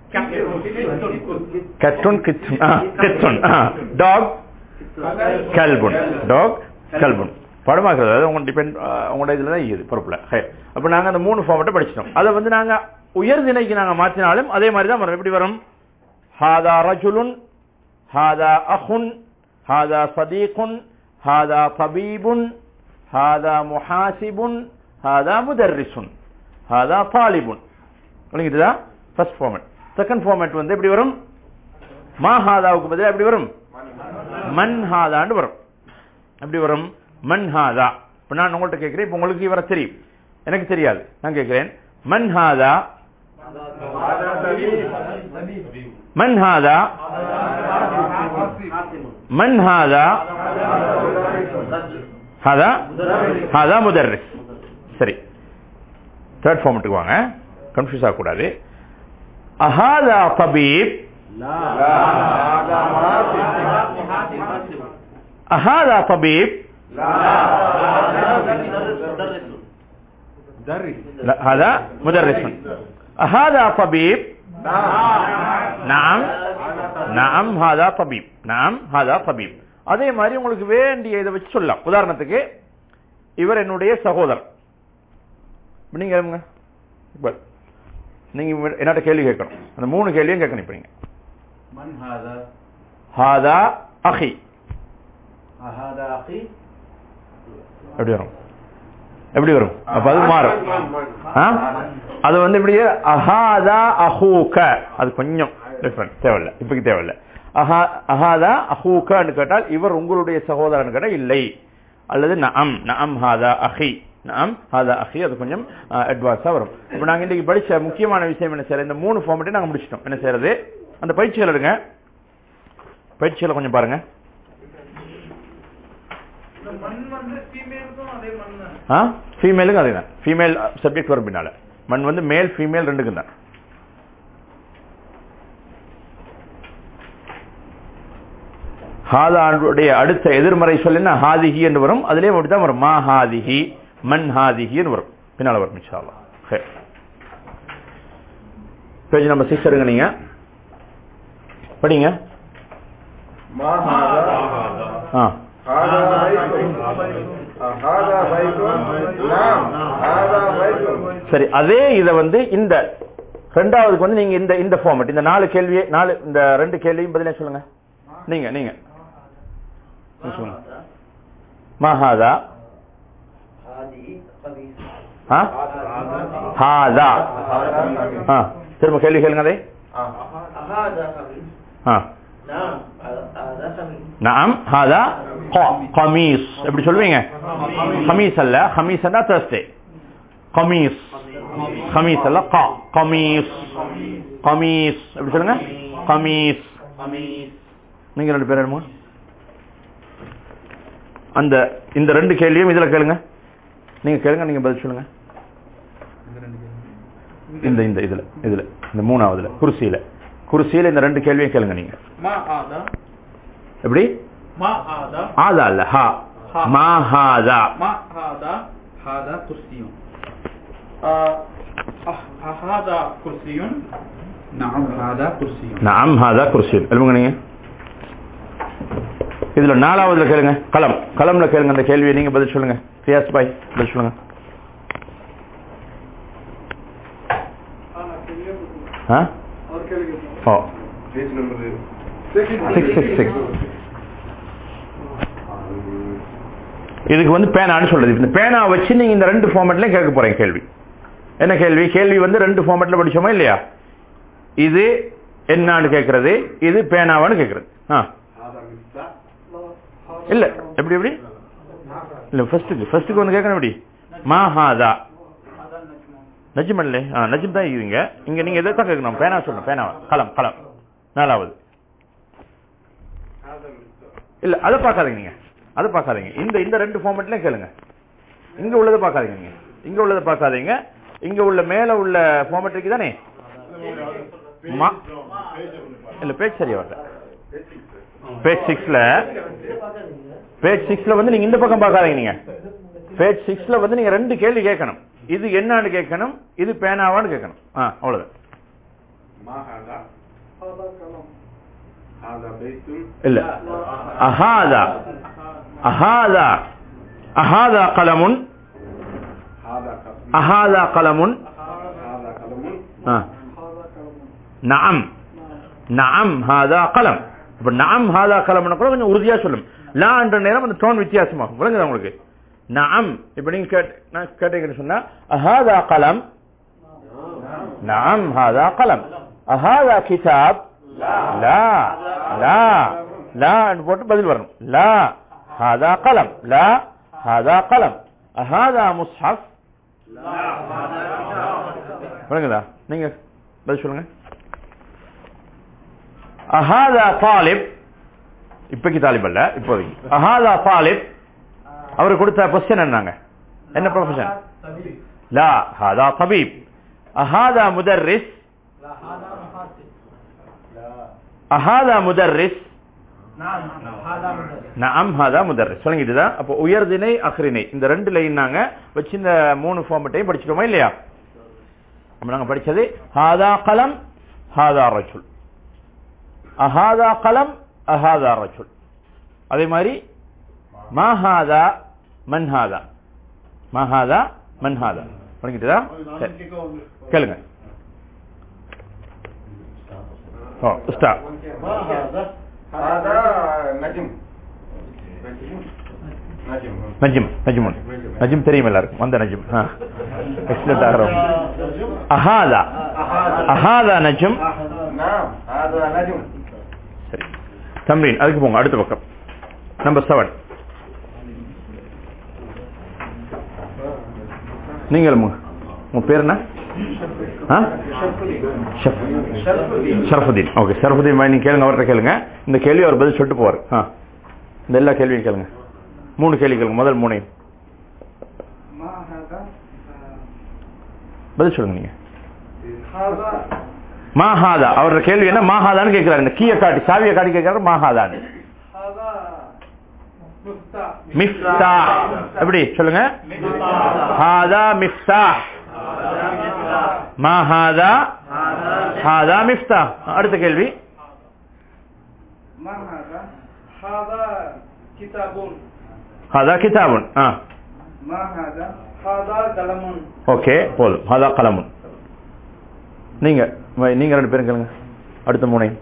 கட்டுன் கிச்சுன் ஆ கிச்சுன் ஆ டாக் கல்புன் டாக் கல்புன் படமாக்குறது அது உங்க டிபெண்ட் உங்களோட இதுல தான் இருக்குது பொறுப்புல ஹே அப்ப நாங்க அந்த மூணு ஃபார்மட்டை படிச்சிட்டோம் அதை வந்து நாங்க உயர்திணைக்கு நாங்க மாற்றினாலும் அதே மாதிரி தான் வரும் எப்படி வரும் ஹாதா ரஜுலுன் ஹாதா அஹுன் ஹாதா சதீகுன் ஹாதா தபீபுன் ஹாதா முஹாசிபுன் ஹாதா முதர்ரிசுன் ஹாதா தாலிபுன் புரியுதுதா ஃபர்ஸ்ட் ஃபார்மட் செகண்ட் ஃபார்மட் வந்து எப்படி வரும் மா ஹாதாவுக்கு பதிலா எப்படி வரும் மன் ஹாதான்னு வரும் எப்படி வரும் மன் ஹாதா இப்ப நான் உங்கள்ட்ட கேட்கிறேன் இப்ப உங்களுக்கு இவரை தெரியும் எனக்கு தெரியாது நான் கேட்கிறேன் மன் ஹாதா மன் ஹாதா மன் ஹாதா ஹாதா ஹாதா முதர்ரிஸ் சரி தேர்ட் ஃபார்மட்டுக்கு வாங்க கன்ஃபியூஸ் ஆகக்கூடாது அஹாதா தபீப் அஹாதா தபீப் لا هذا مدرس هذا طبيب نعم نعم هذا طبيب نعم هذا طبيب அதே மாதிரி உங்களுக்கு வேண்டிய இதை வச்சு சொல்லலாம் உதாரணத்துக்கு இவர் என்னுடைய சகோதரர் இப்ப நீங்க எழுதுங்க. இப்ப நீங்க இவ- என்னட்ட கேள்வி கேட்கணும் அந்த மூணு கேள்வியும் கேட்கணும் இப்ப நீங்க من هذا ஹாதா அஹி هذا أخي எப்படி வரும் எப்படி வரும் அப்ப அது மாறும் ஆ? அது வந்து இப்படி அஹாதா அஹூக அது கொஞ்சம் டிஃபரெண்ட் தேவையில்ல இப்போக்கு தேவையில்ல அஹா அஹாதா அஹூகன்னு கேட்டால் இவர் உங்களுடைய சகோதரன் கேட்டால் இல்லை அல்லது நஅம் நஅம் ஹாதா அஹி நஅம் ஹாதா அஹி அது கொஞ்சம் அட்வான்ஸா வரும் இப்போ நாங்க இன்னைக்கு படிச்ச முக்கியமான விஷயம் என்ன செய்யறது இந்த மூணு ஃபார்மேட்டை நாங்க முடிச்சிட்டோம் என்ன செய்யறது அந்த பயிற்சிகள் எடுங்க பயிற்சிகளை கொஞ்சம் பாருங்க ஆ ஃபீமேலுக்கும் அதே தான் ஃபீமேல் சப்ஜெக்ட் வரும் பின்னால மண் வந்து மேல் ஃபீமேல் ரெண்டுக்கும் தான் ஹாதானுடைய அடுத்த எதிர்மறை சொல் என்ன ஹாதிஹி என்று வரும் அதுலயே அப்படித்தான் வரும் மா ஹாதிஹி மண் ஹாதிஹி என்று வரும் பின்னால வரும் இன்ஷா அல்லாஹ் சரி பேஜ் நம்பர் சிக்ஸ் எடுங்க நீங்க படிங்க ما هذا ஆ هذا بيت هذا بيت نعم هذا بيت சரி அதே இதை வந்து இந்த ரெண்டாவதுக்கு வந்து நீங்க இந்த இந்த ஃபார்மட் இந்த நாலு கேள்வியே நாலு இந்த ரெண்டு கேள்வியும் பதிலே சொல்லுங்க நீங்க நீங்க நீங்க சொல்லுங்க மஹாதா هذه قميص ஆ ஹாதா ஆ திரும்ப கேள்வி கேளுங்க அதே هذا قميص ஆ نعم هذا قميص நாம் ஹாதா கமீஸ் எப்படி சொல்லுவீங்க கமீஸ் அல்ல கமீஸ்னா தேர்ஸ்டே கமீஸ் கமீஸ் அல்ல கா கமீஸ் கமீஸ் எப்படி சொல்லுங்க கமீஸ் நீங்க ரெண்டு பேரும் என்னமோ? அந்த இந்த ரெண்டு கேள்வியும் இதுல கேளுங்க நீங்க கேளுங்க நீங்க பதில் சொல்லுங்க இந்த இந்த இதுல இதுல இந்த மூணாவதுல குருசியில குருசியில இந்த ரெண்டு கேள்வியும் கேளுங்க நீங்க ما هذا எப்படி ما هذا ஆதா இல்ல ஹா ஹா. மா ஹாதா ما هذا هذا كرسي آه، أه- هذا كرسي نعم هذا كرسي நஅம் ஹாதா குர்சி எழுதுங்க நீங்க இதுல நாலாவதுல கேளுங்க கலம் கலம்ல கேளுங்க அந்த கேள்வியை நீங்க பதில் சொல்லுங்க ரியாஸ் பாய் பதில் சொல்லுங்க ஆ? ஓ page number six six six இதுக்கு வந்து பேனான்னு சொல்றது இந்த பேனா வச்சு நீங்க இந்த ரெண்டு ஃபார்மேட்லயும் கேட்க போறீங்க கேள்வி என்ன கேள்வி கேள்வி வந்து ரெண்டு ஃபார்மேட்ல படிச்சோமா இல்லையா இது என்னான்னு கேட்கறது இது பேனாவான்னு கேட்கறது ஆ இல்ல எப்படி எப்படி இல்ல ஃபர்ஸ்ட்டுக்கு ஃபர்ஸ்ட்டுக்கு வந்து கேட்கணும் எப்படி மாஹாதா நஜிம் இல்ல ஆ நஜிம் தான் இருக்கீங்க இங்க நீங்க எதை தான் கேட்கணும் பேனா சொல்லணும் பேனாவா களம் களம் நாலாவது இல்ல அதை பார்க்காதீங்க நீங்க அதை பார்க்காதீங்க இந்த இந்த ரெண்டு ஃபார்மேட்லயும் கேளுங்க இங்க உள்ளதை பார்க்காதீங்க நீங்க இங்க உள்ளதை பார்க்காதீங்க இங்க உள்ள மேல உள்ள ஃபார்மேட் இருக்கு தானே மா- இல்ல பேஜ் சரியா வரல பேஜ் சிக்ஸ்ல பேஜ் சிக்ஸ்ல வந்து நீங்க இந்த பக்கம் பார்க்காதீங்க நீங்க பேஜ் சிக்ஸ்ல வந்து நீங்க ரெண்டு கேள்வி கேட்கணும் இது என்னன்னு கேட்கணும் இது பேனாவான்னு கேட்கணும் ஆ அவ்வளவுதான் ما هذا هذا بيت இல்ல அஹாதா அஹாதா அஹாதா கலமுன் هذا قلم அஹாதா கலமுன் هذا قلم ஆ. நஅம் நஅம் ஹாதா கலம் இப்ப நஅம் ஹாதா கலம்னு கூட கொஞ்சம் உறுதியா சொல்லும் லா என்ற நேரம் அந்த டோன் வித்தியாசமாகும் விளங்குதா உங்களுக்கு நஅம் இப்ப நீங்க கேட் நான் கேட்டீங்கன்னு சொன்னா அஹாதா கலம் நஅம் ஹாதா கலம் அஹாதா கிதாப் லா லா லா என்று போட்டு பதில் வரணும் லா ஹாதா கலம் லா ஹாதா கலம் அஹாதா முஸ்ஹப் விளங்குதா நீங்க பதில் சொல்லுங்க அஹாதா தாலிப் இப்பைக்கு தாலிப் அல்ல இப்போதைக்கு அஹாதா தாலிப் அவர் கொடுத்த பொசிஷன் என்னங்க என்ன ப்ரொஃபஷன் லா ஹாதா தபீப் அஹாதா முதர்ரிஸ் அஹாதா முதர்ரிஸ் நஅம் ஹாதா முதர்ரிஸ் சொல்லிக்கிட்டு அப்போ உயர்திணை அக்ரிணை இந்த ரெண்டு லைன் நாங்க வச்சு இந்த மூணு ஃபார்மட்டையும் படிச்சிட்டோமா இல்லையா அப்ப நாங்க படிச்சது ஹாதா கலம் ஹாதா ரஜுல் அஹாதா கலம் அஹாதா ரஜுல் அதே மாதிரி மாஹாதா மன்ஹாதா மாஹாதா மன்ஹாதா பண்ணிக்கிட்டுதா சரி கேளுங்க ஓ ஸ்டாப் ما هذا هذا نجم نجم நஜிம் நஜிமுன் நஜிம் தெரியும் எல்லாருக்கும் வந்த நஜிம் எக்ஸலண்ட் ஆகிறோம் அஹாதா அஹாதா நஜிம் نعم هذا نجم சரி தம்ரீன் அதுக்கு போங்க அடுத்த பக்கம் நம்பர் செவன் நீங்கள் உங்க உங்க பேர் என்ன ஆ? ஷெஃப். ஷரஃபுதீன் ஓகே ஷரஃபுதீன் பாய் நீங்க கேளுங்க அவர்கிட்ட கேளுங்க இந்த கேள்வி அவர் பதில் சொல்லிட்டு போவார் ஆ இந்த எல்லா கேள்வியும் கேளுங்க மூணு கேள்வி கேளுங்க முதல் மூணையும் ما هذا பதில் சொல்லுங்க நீங்க هذا மாஹாதா அவரோட கேள்வி என்ன மாஹாதான்னு கேட்கிறாரு இந்த கீயை காட்டி சாவியை காட்டி கேட்கிறாரு மாஹாதான்னு هذا مفتاح மிஃப்தா எப்படி சொல்லுங்க ஹாதா மிஃப்தா மா ஹாதா ஹாதா மிஃப்தா அடுத்த கேள்வி ما هذا هذا كتاب ஹாதா கிதாபுன் ஆ ما هذا هذا قلم ஓகே போதும் ஹாதா கலமுன் நீங்க வை- நீங்க ரெண்டு பேரும் கேளுங்க அடுத்த மூணையும்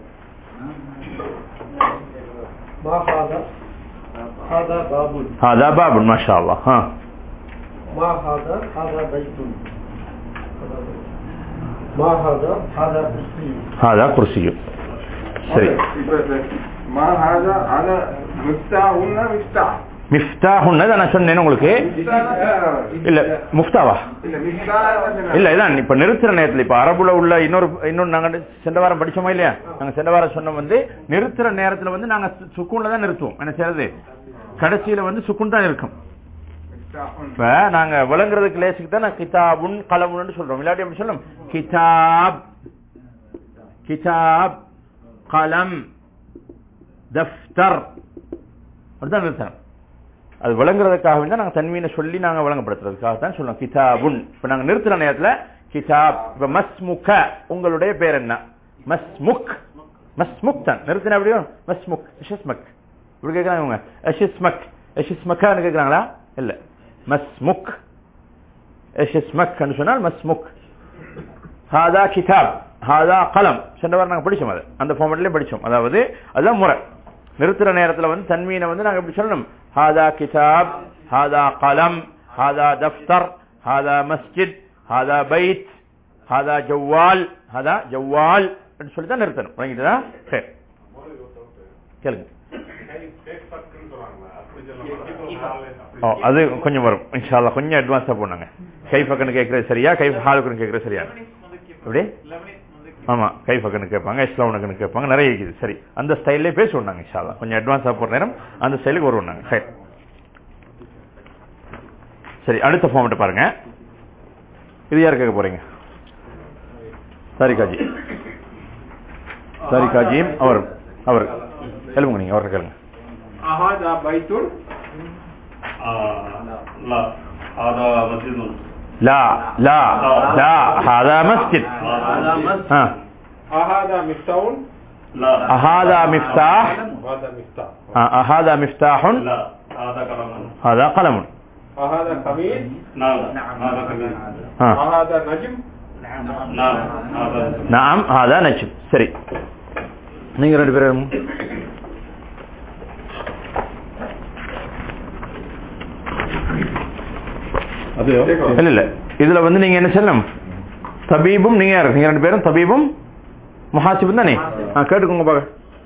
ما هذا هذا باب ஹாதா பாபுன் மாஷா அல்லாஹ் ஆ ما هذا هذا بيت ما هذا هذا كرسي ஹாதா குர்சியும் சரி ما هذا هذا مفتاح ولا مفتاح மிஃப்தாஹுன்னு தான் நான் சொன்னேன் உங்களுக்கு இல்ல முஃப்தாவா இல்ல மிஃப்தாஹ் இல்ல இதான் இப்ப நிறுத்துற நேரத்துல இப்ப அரபுல உள்ள இன்னொரு இன்னொரு நாங்க சென்ற வாரம் படிச்சோமா இல்லையா நாங்க சென்ற வாரம் சொன்ன வந்து நிறுத்துற நேரத்துல வந்து நாங்க சு- சுக்குன்ல தான் நிறுத்துவோம் என்ன செய்யறது கடைசியில வந்து சுக்குன் தான் இருக்கும் இப்ப நாங்க விளங்குறதுக்கு லேசுக்கு தான் நான் கிதாபுன் கலமுன்னு சொல்றோம் இல்லாட்டி எப்படி சொல்லும் கிதாப் கிதாப் கலம் தஃப்தர் அப்படிதான் நிறுத்தணும் அது விளங்குறதுக்காக தான் நாங்க தன்மீனை சொல்லி நாங்க விளங்கப்படுத்துறதுக்காக தான் சொல்லுவோம் கிதாபுன் இப்ப நாங்க நிறுத்துற நேரத்துல கிதாப் இப்ப மஸ்முக உங்களுடைய பேர் என்ன மஸ்முக் மஸ்முக் தான் நிறுத்தின அப்படியோ மஸ்முக் ஷிஸ்மக் இப்படி கேட்கறாங்க இவங்க ஷிஸ்மக் ஷிஸ்மக்கான்னு கேட்கறாங்களா இல்ல மஸ்முக் ஷிஸ்மக்னு சொன்னால் மஸ்முக் ஹாதா கிதாப் ஹாதா கலம் சென்ற வாரம் நாங்க படிச்சோம் அது அந்த ஃபார்மேட்லயே படிச்சோம் அதாவது அதுதான் முறை நிறுத்துற நேரத்துல வந்து தன்மீனை வந்து நாங்க எப்படி சொல்லணும் ஹாதா கிதாப் ஹாதா கலம் ஹாதா தஃப்தர் ஹாதா மஸ்ஜித் ஹாதா பைத் ஹாதா ஜவ்வால் ஹாதா ஜவ்வால் அப்படின்னு சொல்லி தான் நிறுத்தணும் வாங்கிட்டுதா சரி கேளுங்க ஓ அது கொஞ்சம் வரும் இன்ஷால்லா கொஞ்சம் அட்வான்ஸா போனாங்க கை பக்கன்னு கேட்கறது சரியா கை ஹாலுக்குன்னு கேட்கறது சரியா எப்படி ஆமா கை பக்கன்னு கேட்பாங்க இஸ்லாமுனுக்குன்னு கேட்பாங்க நிறைய இருக்குது சரி அந்த ஸ்டைல்லே பேசி விடுனாங்க இன்ஷால்லா கொஞ்சம் அட்வான்ஸா போற நேரம் அந்த ஸ்டைலுக்கு வருவாங்க சரி சரி அடுத்த ஃபார்மெட் பாருங்க இது யார் கேட்க போறீங்க சரி காஜி சரி காஜியும் அவர் அவர் கேளுங்க நீங்க அவர்கிட்ட கேளுங்க أهذا بيت لا هذا مسجد لا لا لا هذا مسجد هذا مسجد ها أهذا مفتاح لا هذا مفتاح هذا مفتاح آه، هذا مفتاح لا هذا كلام هذا قلم أهذا قميص نعم هذا كبير ها. أهذا نجم نعم هذا نعم هذا نجم சரி நீங்க ரெண்டு பேரும் இல்ல இல்ல இதுல வந்து நீங்க என்ன சொல்லணும் தபீபும் நீங்க யாரு நீங்க ரெண்டு பேரும் தபீபும் முஹாசிபும் தானே ஆ, கேட்டுக்கோங்க பாக்க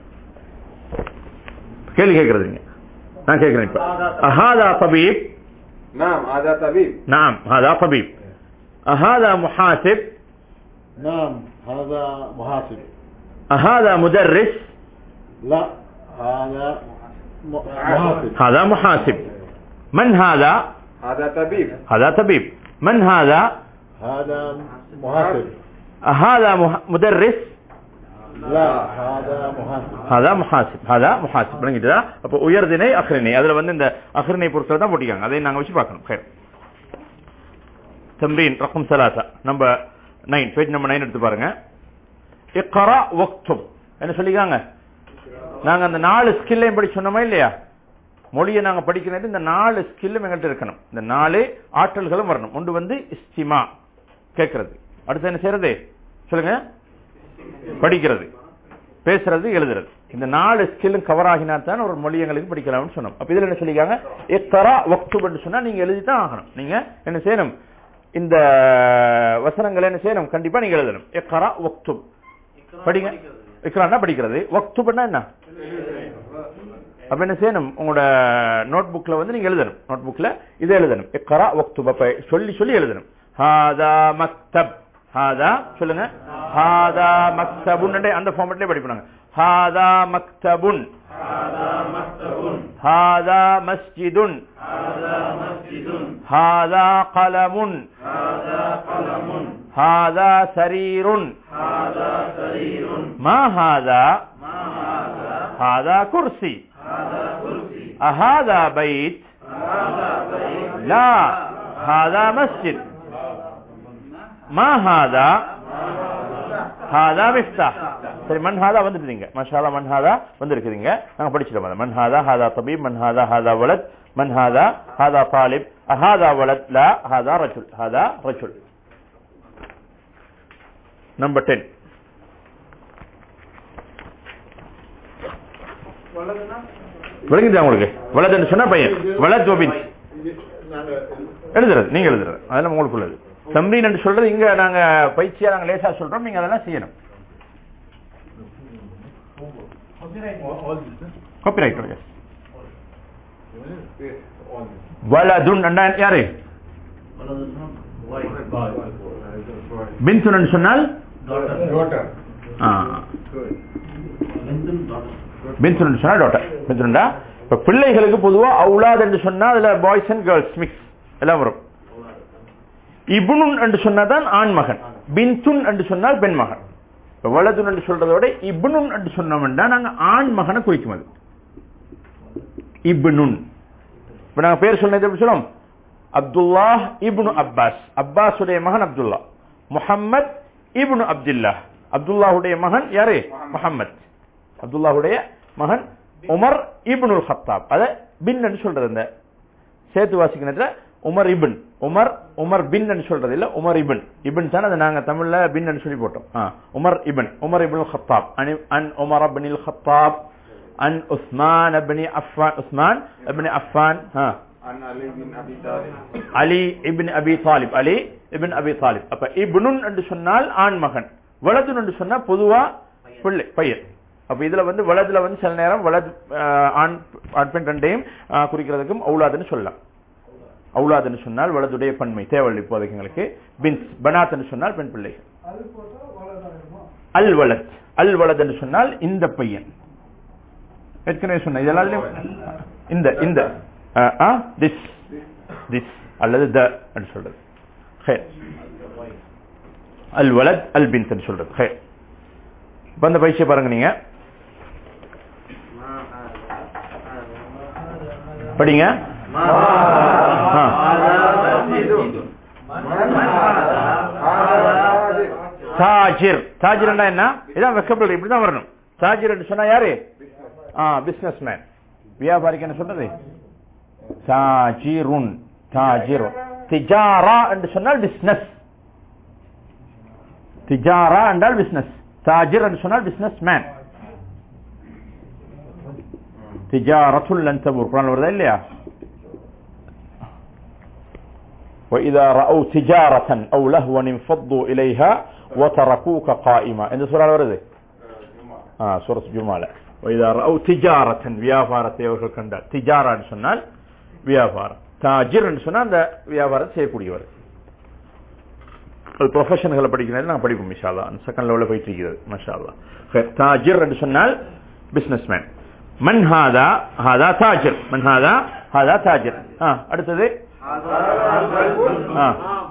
கேள்வி கேட்கறது நீங்க நான் கேட்கிறேன் இப்ப அஹாதா தபீப் نعم هذا طبيب نعم هذا طبيب أهذا محاسب نعم هذا محاسب أهذا مدرس لا هذا م- محاسب هذا محاسب من هذا هذا طبيب هذا طبيب من هذا هذا محاسب أهذا مه- مدرس لا هذا محاسب هذا محاسب هذا محاسب விளங்கிட்டதா அப்ப உயர்திணை அக்ரிணை அதுல வந்து இந்த அக்ரிணை பொருட்கள் தான் போட்டிருக்காங்க அதை நாங்க வச்சு பார்க்கணும் خير தம்ரீன் ரகம் சலாசா நம்ம நைன் பேஜ் நம்பர் நைன் எடுத்து பாருங்க இக்கரா வக்தும் என்ன சொல்லிக்காங்க நாங்க அந்த நாலு ஸ்கில்லையும் படி சொன்னோமா இல்லையா மொழியை நாங்க படிக்கிறது இந்த நாலு ஸ்கில்லும் எங்கள்கிட்ட இருக்கணும் இந்த நாலு ஆற்றல்களும் வரணும் ஒன்று வந்து இஸ்திமா கேட்கறது அடுத்து என்ன செய்யறது சொல்லுங்க படிக்கிறது பேசுறது எழுதுறது இந்த நாலு ஸ்கில்லும் கவர் ஆகினா தான் ஒரு மொழி எங்களுக்கு படிக்கலாம்னு சொன்னோம் அப்ப இதுல என்ன சொல்லிக்காங்க இக்கரா வக்துப்னு சொன்னா நீங்க எழுதி தான் ஆகணும் நீங்க என்ன செய்யணும் இந்த வசனங்களை என்ன செய்யணும் கண்டிப்பா நீங்க எழுதணும் இக்கரா வக்துப் படிங்க இக்ரான்னா படிக்கிறது வக்துப்னா என்ன அப்ப என்ன செய்யணும் உங்களோட நோட் புக்ல வந்து நீங்க எழுதணும் நோட் புக்ல இதை எழுதணும் இக்கரா வக்துப் அப்ப சொல்லி சொல்லி எழுதணும் ஹாதா மக்தப் ஹாதா சொல்லுங்க ஹாதா மக்தபுன் அந்த ஃபார்மட்லயே படிப்பாங்க ஹாதா மக்தபுன் ஹாதா மஸ்ஜிதுன் ஹாதா கலமுன் ஹாதா சரீருன் ما هذا هذا كرسي أهذا بيت لا هذا مسجد ما هذا هذا مفتاح சரி மன் ஹாதா வந்துருந்தீங்க மஷாலா மன் ஹாதா வந்திருக்குதுங்க நாங்க படிச்சிட்டோம் அதை மன் ஹாதா ஹாதா தபீப் மன் ஹாதா ஹாதா வலத் மன் ஹாதா ஹாதா தாலிப் அஹாதா வலத் லா ஹாதா ரஜுல் ஹாதா ரஜுல் நம்பர் டென் விளங்குதா உங்களுக்கு வலதுன்னு சொன்னா பையன் வலத் ஒபின் எழுதுறது நீங்க எழுதுறது அதெல்லாம் உங்களுக்கு உள்ளது தம்ரீன் என்று சொல்றது இங்க நாங்க பயிற்சியா நாங்க லேசா சொல்றோம் நீங்க அதெல்லாம் செய்யணும் காப்பிரைட் வலதுன் அண்டா யாரு பின்சுன் சொன்னால் ஆ. பின்சுன் சொன்னா டாட்டர் பின்சுன்டா இப்ப பிள்ளைகளுக்கு பொதுவா அவுலாத் என்று சொன்னா அதுல பாய்ஸ் அண்ட் கேர்ள்ஸ் மிக்ஸ் எல்லாம் வரும் இபுனுன் என்று சொன்னாதான் ஆண் மகன் பின்துன் என்று சொன்னால் பெண் மகன் இப்ப வலதுன் என்று சொல்றதை விட இபுனுன் என்று சொன்னோம்னா நாங்க ஆண் மகனை குறிக்கும் அது இப்னுன் இப்ப நாங்க பேர் சொன்னது எப்படி சொல்லுவோம் அப்துல்லா இப்னு அப்பாஸ் அப்பாஸுடைய மகன் அப்துல்லா முஹம்மத் இப்னு அப்துல்லா அப்துல்லாஹுடைய மகன் யாரு முஹம்மத் அப்துல்லாஹுடைய மகன் உமர் இப்னுல் ஹத்தாப் அத பின் சொல்றது இந்த சேர்த்து வாசிக்கிறதுல உமர் இபின் உமர் உமர் பின் சொல்றது இல்ல உமர் இபின் இபின் தான் அதை நாங்க தமிழ்ல பின் சொல்லி போட்டோம் ஆ, உமர் இபின் உமர் இபின் ஹத்தாப் அனி- அன் உமர் அப்னில் ஹத்தாப் அன் உஸ்மான் அப்னி அஃபான் உஸ்மான் அப்னி அஃபான் ஆ. عن علي بن ابي طالب அலி இபின் அபி தாலிப் அலி இபின் அபி தாலிப் அப்ப இப்னுன் என்று சொன்னால் ஆண் மகன் வலதுன் என்று சொன்னா பொதுவா பிள்ளை பையன் அப்ப இதுல வந்து வலதுல வந்து சில நேரம் வலது ஆஹ், ஆண் ஆண் பெண் ரெண்டையும் ஆஹ், குறிக்கிறதுக்கும் அவுலாதுன்னு சொல்லலாம் அவுலாதுன்னு சொன்னால் வலதுடைய பன்மை தேவையில்லை இப்போதைக்கு எங்களுக்கு பின்ஸ் பனாத்னு சொன்னால் பெண் பிள்ளைகள் அல் வலத் அல் வலத் என்று சொன்னால் இந்த பையன் ஏற்கனவே சொன்ன இதெல்லாம் இந்த இந்த திஸ் திஸ் அல்லது த என்று சொல்றது ஹே அல் வலத் அல் பின்த் என்று சொல்றது ஹே இப்ப அந்த பயிற்சியை பாருங்க நீங்க படிங்க ஆ. தாஜிர் தாஜிர் என்ன இதான் வெக்கப்படுறது இப்படிதான் வரணும் தாஜிர் என்று சொன்னா யாரு ஆ பிசினஸ் மேன் வியாபாரிக்கு என்ன சொல்றது தாஜிருன் தாஜிர் திஜாரா என்று சொன்னால் பிசினஸ் திஜாரா என்றால் பிசினஸ் தாஜிர் என்று சொன்னால் பிசினஸ் மேன் திஜாரத்துல் லன் தபூர் குரான் வருதா இல்லையா وإذا رأوا تجارة أو لهوا انفضوا إليها وتركوك قائما இந்த சூறால வருது ஆ சூரத் ஜுமால وإذا رأوا تجارة வியாபாரத்தை அவர்கள் கண்டால் திஜாரான்னு சொன்னால் வியாபாரம் தாஜிர் சொன்னால் அந்த வியாபாரம் செய்யக்கூடியவர் அது ப்ரொஃபஷன்களை படிக்கிறது நான் படிப்போம் மிஷாலா செகண்ட் லெவலில் போயிட்டு இருக்கிறது மஷாலா தாஜிர் என்று சொன்னால் பிசினஸ் மேன் மன் ஹாதா ஹாதா தாஜிர் மன் ஹாதா ஹாதா தாஜிர் ஆ அடுத்தது ஆ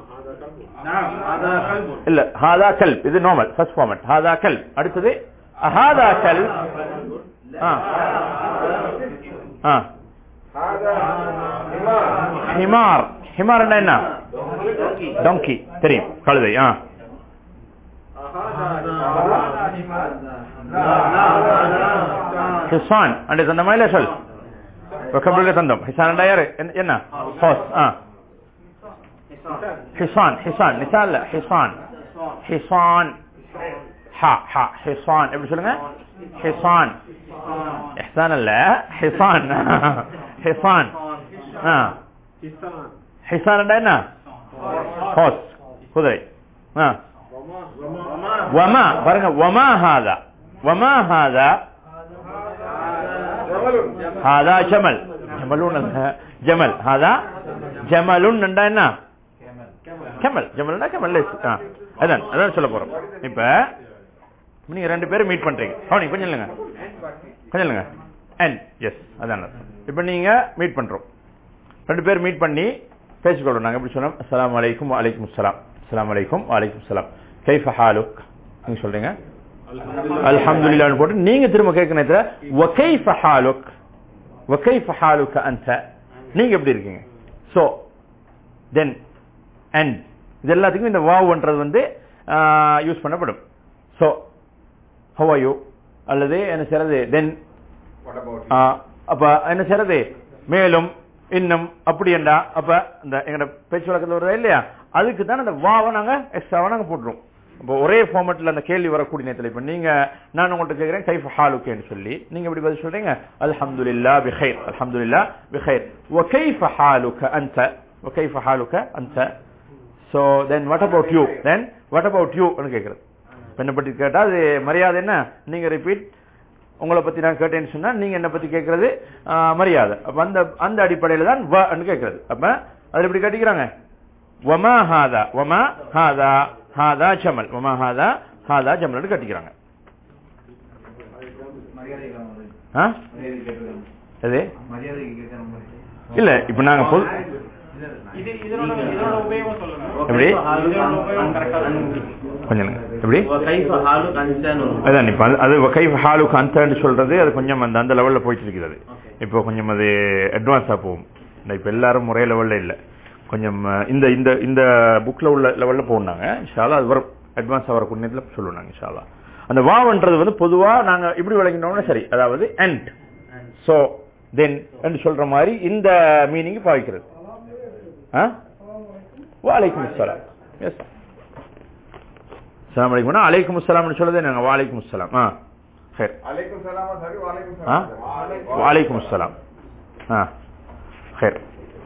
இல்ல ஹாதா கல் இது நார்மல் ஃபர்ஸ்ட் ஃபார்மட் ஹாதா கல் அடுத்தது ஹாதா கல் ஆ ஆ ஹிமார் ஹிமார் என்ன டொங்கி தெரியும் கழுதை ஆ ஹிசான் அண்டே தந்தமா இல்ல சொல் வெக்கபிளுக்கு தந்தம் ஹிசான் யாரு என்ன- என்ன ஹோஸ் ஆ ஹிசான் ஹிசான் நிசான் இல்ல ஹிசான் ஹிசான் ஹா ஹா ஹிசான் எப்படி சொல்லுங்க ஹிசான் இஹ்சான் இல்ல ஹிசான் ஹிசான் ஆ ஹிசான் என்ன ஹோஸ் குதிரை ஆ வமா பாருங்க வமா ஹாதா வமா ஹாதா ஹாதா ஜமல் ஜமலுன் அல்ல, ஜமல் ஹாதா ஜமலுன் என்றா என்ன கமல் ஜமல்னா கமல் ஆ அதான் அதான் சொல்ல போறோம் இப்ப நீங்க ரெண்டு பேரும் மீட் பண்றீங்க அவனி கொஞ்சம் இல்லைங்க கொஞ்சம் இல்லைங்க அண்ட் எஸ் அதான் அர்த்தம். இப்ப நீங்க மீட் பண்றோம் ரெண்டு பேர் மீட் பண்ணி பேசிக்கொள்றோம் நாங்க எப்படி சொன்னோம் அஸ்ஸலாமு அலைக்கும் வலைக்கும் அஸ்ஸலாம் அஸ்ஸலாமு அலைக்கும் வலைக்கும் அஸ்ஸலாம் கைஃப ஹாலுக் நீங்க சொல்றீங்க அல்ஹம்துலில்லாஹ்னு போட்டு நீங்க திரும்ப கேட்க நேரத்துல வகைஃப ஹாலுக் வகைஃப ஹாலுக அன்த நீங்க எப்படி இருக்கீங்க சோ தென் அண்ட் இது எல்லாத்துக்கும் இந்த வாவ்ன்றது வந்து யூஸ் பண்ணப்படும் சோ how are you அல்லது என்ன செய்யறது தென் What about you? ஆ, அப்ப என்ன செய்யறது மேலும் இன்னும் அப்படி என்றா அப்ப இந்த எங்கட பேச்சு வழக்கத்தில் வருதா இல்லையா அதுக்கு தான் அந்த வாவை நாங்க எக்ஸ்ட்ராவா நாங்க போட்டுருவோம் இப்போ ஒரே ஃபார்மேட்ல அந்த கேள்வி வரக்கூடிய நேரத்தில் இப்ப நீங்க நான் உங்கள்கிட்ட கேட்கிறேன் கைஃப் ஹாலுக்கேன்னு சொல்லி நீங்க எப்படி பதில் சொல்றீங்க அல்ஹம்துலில்லா பிஹைர் அல்ஹம்துலில்லா பிஹைர் وكيف حالك انت وكيف حالك انت so then what about you then what about you னு கேக்குறது இப்ப என்ன பத்தி கேட்டா அது மரியாதை என்ன நீங்க ரிப்பீட் உங்களை பத்தி நான் கேட்டேன்னு சொன்னா நீங்க என்ன பத்தி கேட்கறது ஆ, மரியாதை அப்ப அந்த அந்த அடிப்படையில தான் வ ன்னு கேட்கறது அப்ப அதுல எப்படி கட்டிக்கிறாங்க வமா ஹாதா வமா ஹாதா ஹாதா ஜமல் வமா ஹாதா ஹாதா ஜமல்னு கட்டிக்கிறாங்க ஆ? எது இல்ல இப்ப நாங்க பொது இது இதனோட இதனோட உபயோகம் சொல்லுங்க எப்படி? இதனோட உபயோகம் கரெக்டா கொஞ்சம் இருங்க. எப்படி وكيف حالك أنسان அதான் இப்ப அது- அது கை ஹாலுக்கு அந்தன்னு சொல்றது அது கொஞ்சம் அந்த அந்த லெவல்ல போயிட்டு இருக்கிறது இப்போ கொஞ்சம் அது அட்வான்ஸா போகும் இந்த இப்ப எல்லாரும் ஒரே லெவல்ல இல்ல கொஞ்சம் அஹ், இந்த இந்த இந்த புக்ல உள்ள லெவல்ல போனாங்க இன்ஷால்லா அது வரும் அட்வான்ஸா வரக்கூடிய நேரத்துல சொல்லுவாங்க இன்ஷால்லா அந்த வாவன்றது வந்து பொதுவா நாங்க இப்படி விளங்கினோம்னா சரி அதாவது அண்ட் சோ தென் என்று சொல்ற மாதிரி இந்த மீனிங் பாவிக்கிறது ஆ வாலைக்கும் அஸ்ஸலாம் எஸ் அஸ்ஸலாமு அலைக்கும் அலைக்கும் அஸ்ஸலாம்னு சொல்லுது நாங்க வாலைக்கும் அஸ்ஸலாம் ஆ சரி அலைக்கும் சலாமா சரி வாலைக்கும் ஆ சலாம் வாலைக்கும் அஸ்ஸலாம் ஆ சரி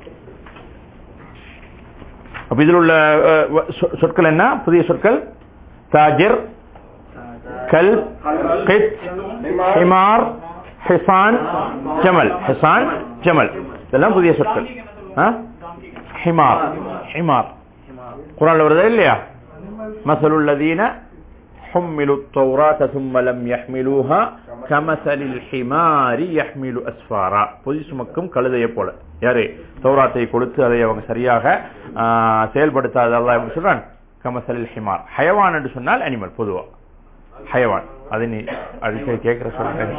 அப்ப இதில் உள்ள அஹ், வ- சொ- சொற்கள் என்ன புதிய சொற்கள் தாஜிர் கல் கித் ஹிமார் ஹிசான் ஜமல் ஹிசான் ஜமல் இதெல்லாம் புதிய சொற்கள் ஆ? ஹிமார் ஹிமார் குரான்ல வருதா இல்லையா مثل الذين حملوا التوراة ثم لم يحملوها كمثل الحمار يحمل أسفارا பொதி சுமக்கும் கழுதையை போல யாரு தௌராத்தை கொடுத்து அதை அவங்க சரியாக ஆ, செயல்படுத்தாத அல்லாஹ் எப்படி சொல்றான் கமசலில் ஹிமார் ஹயவான் என்று சொன்னால் அனிமல் பொதுவா ஹயவான் அது நீ அடிக்கடி கேட்கிற சொல்றேன்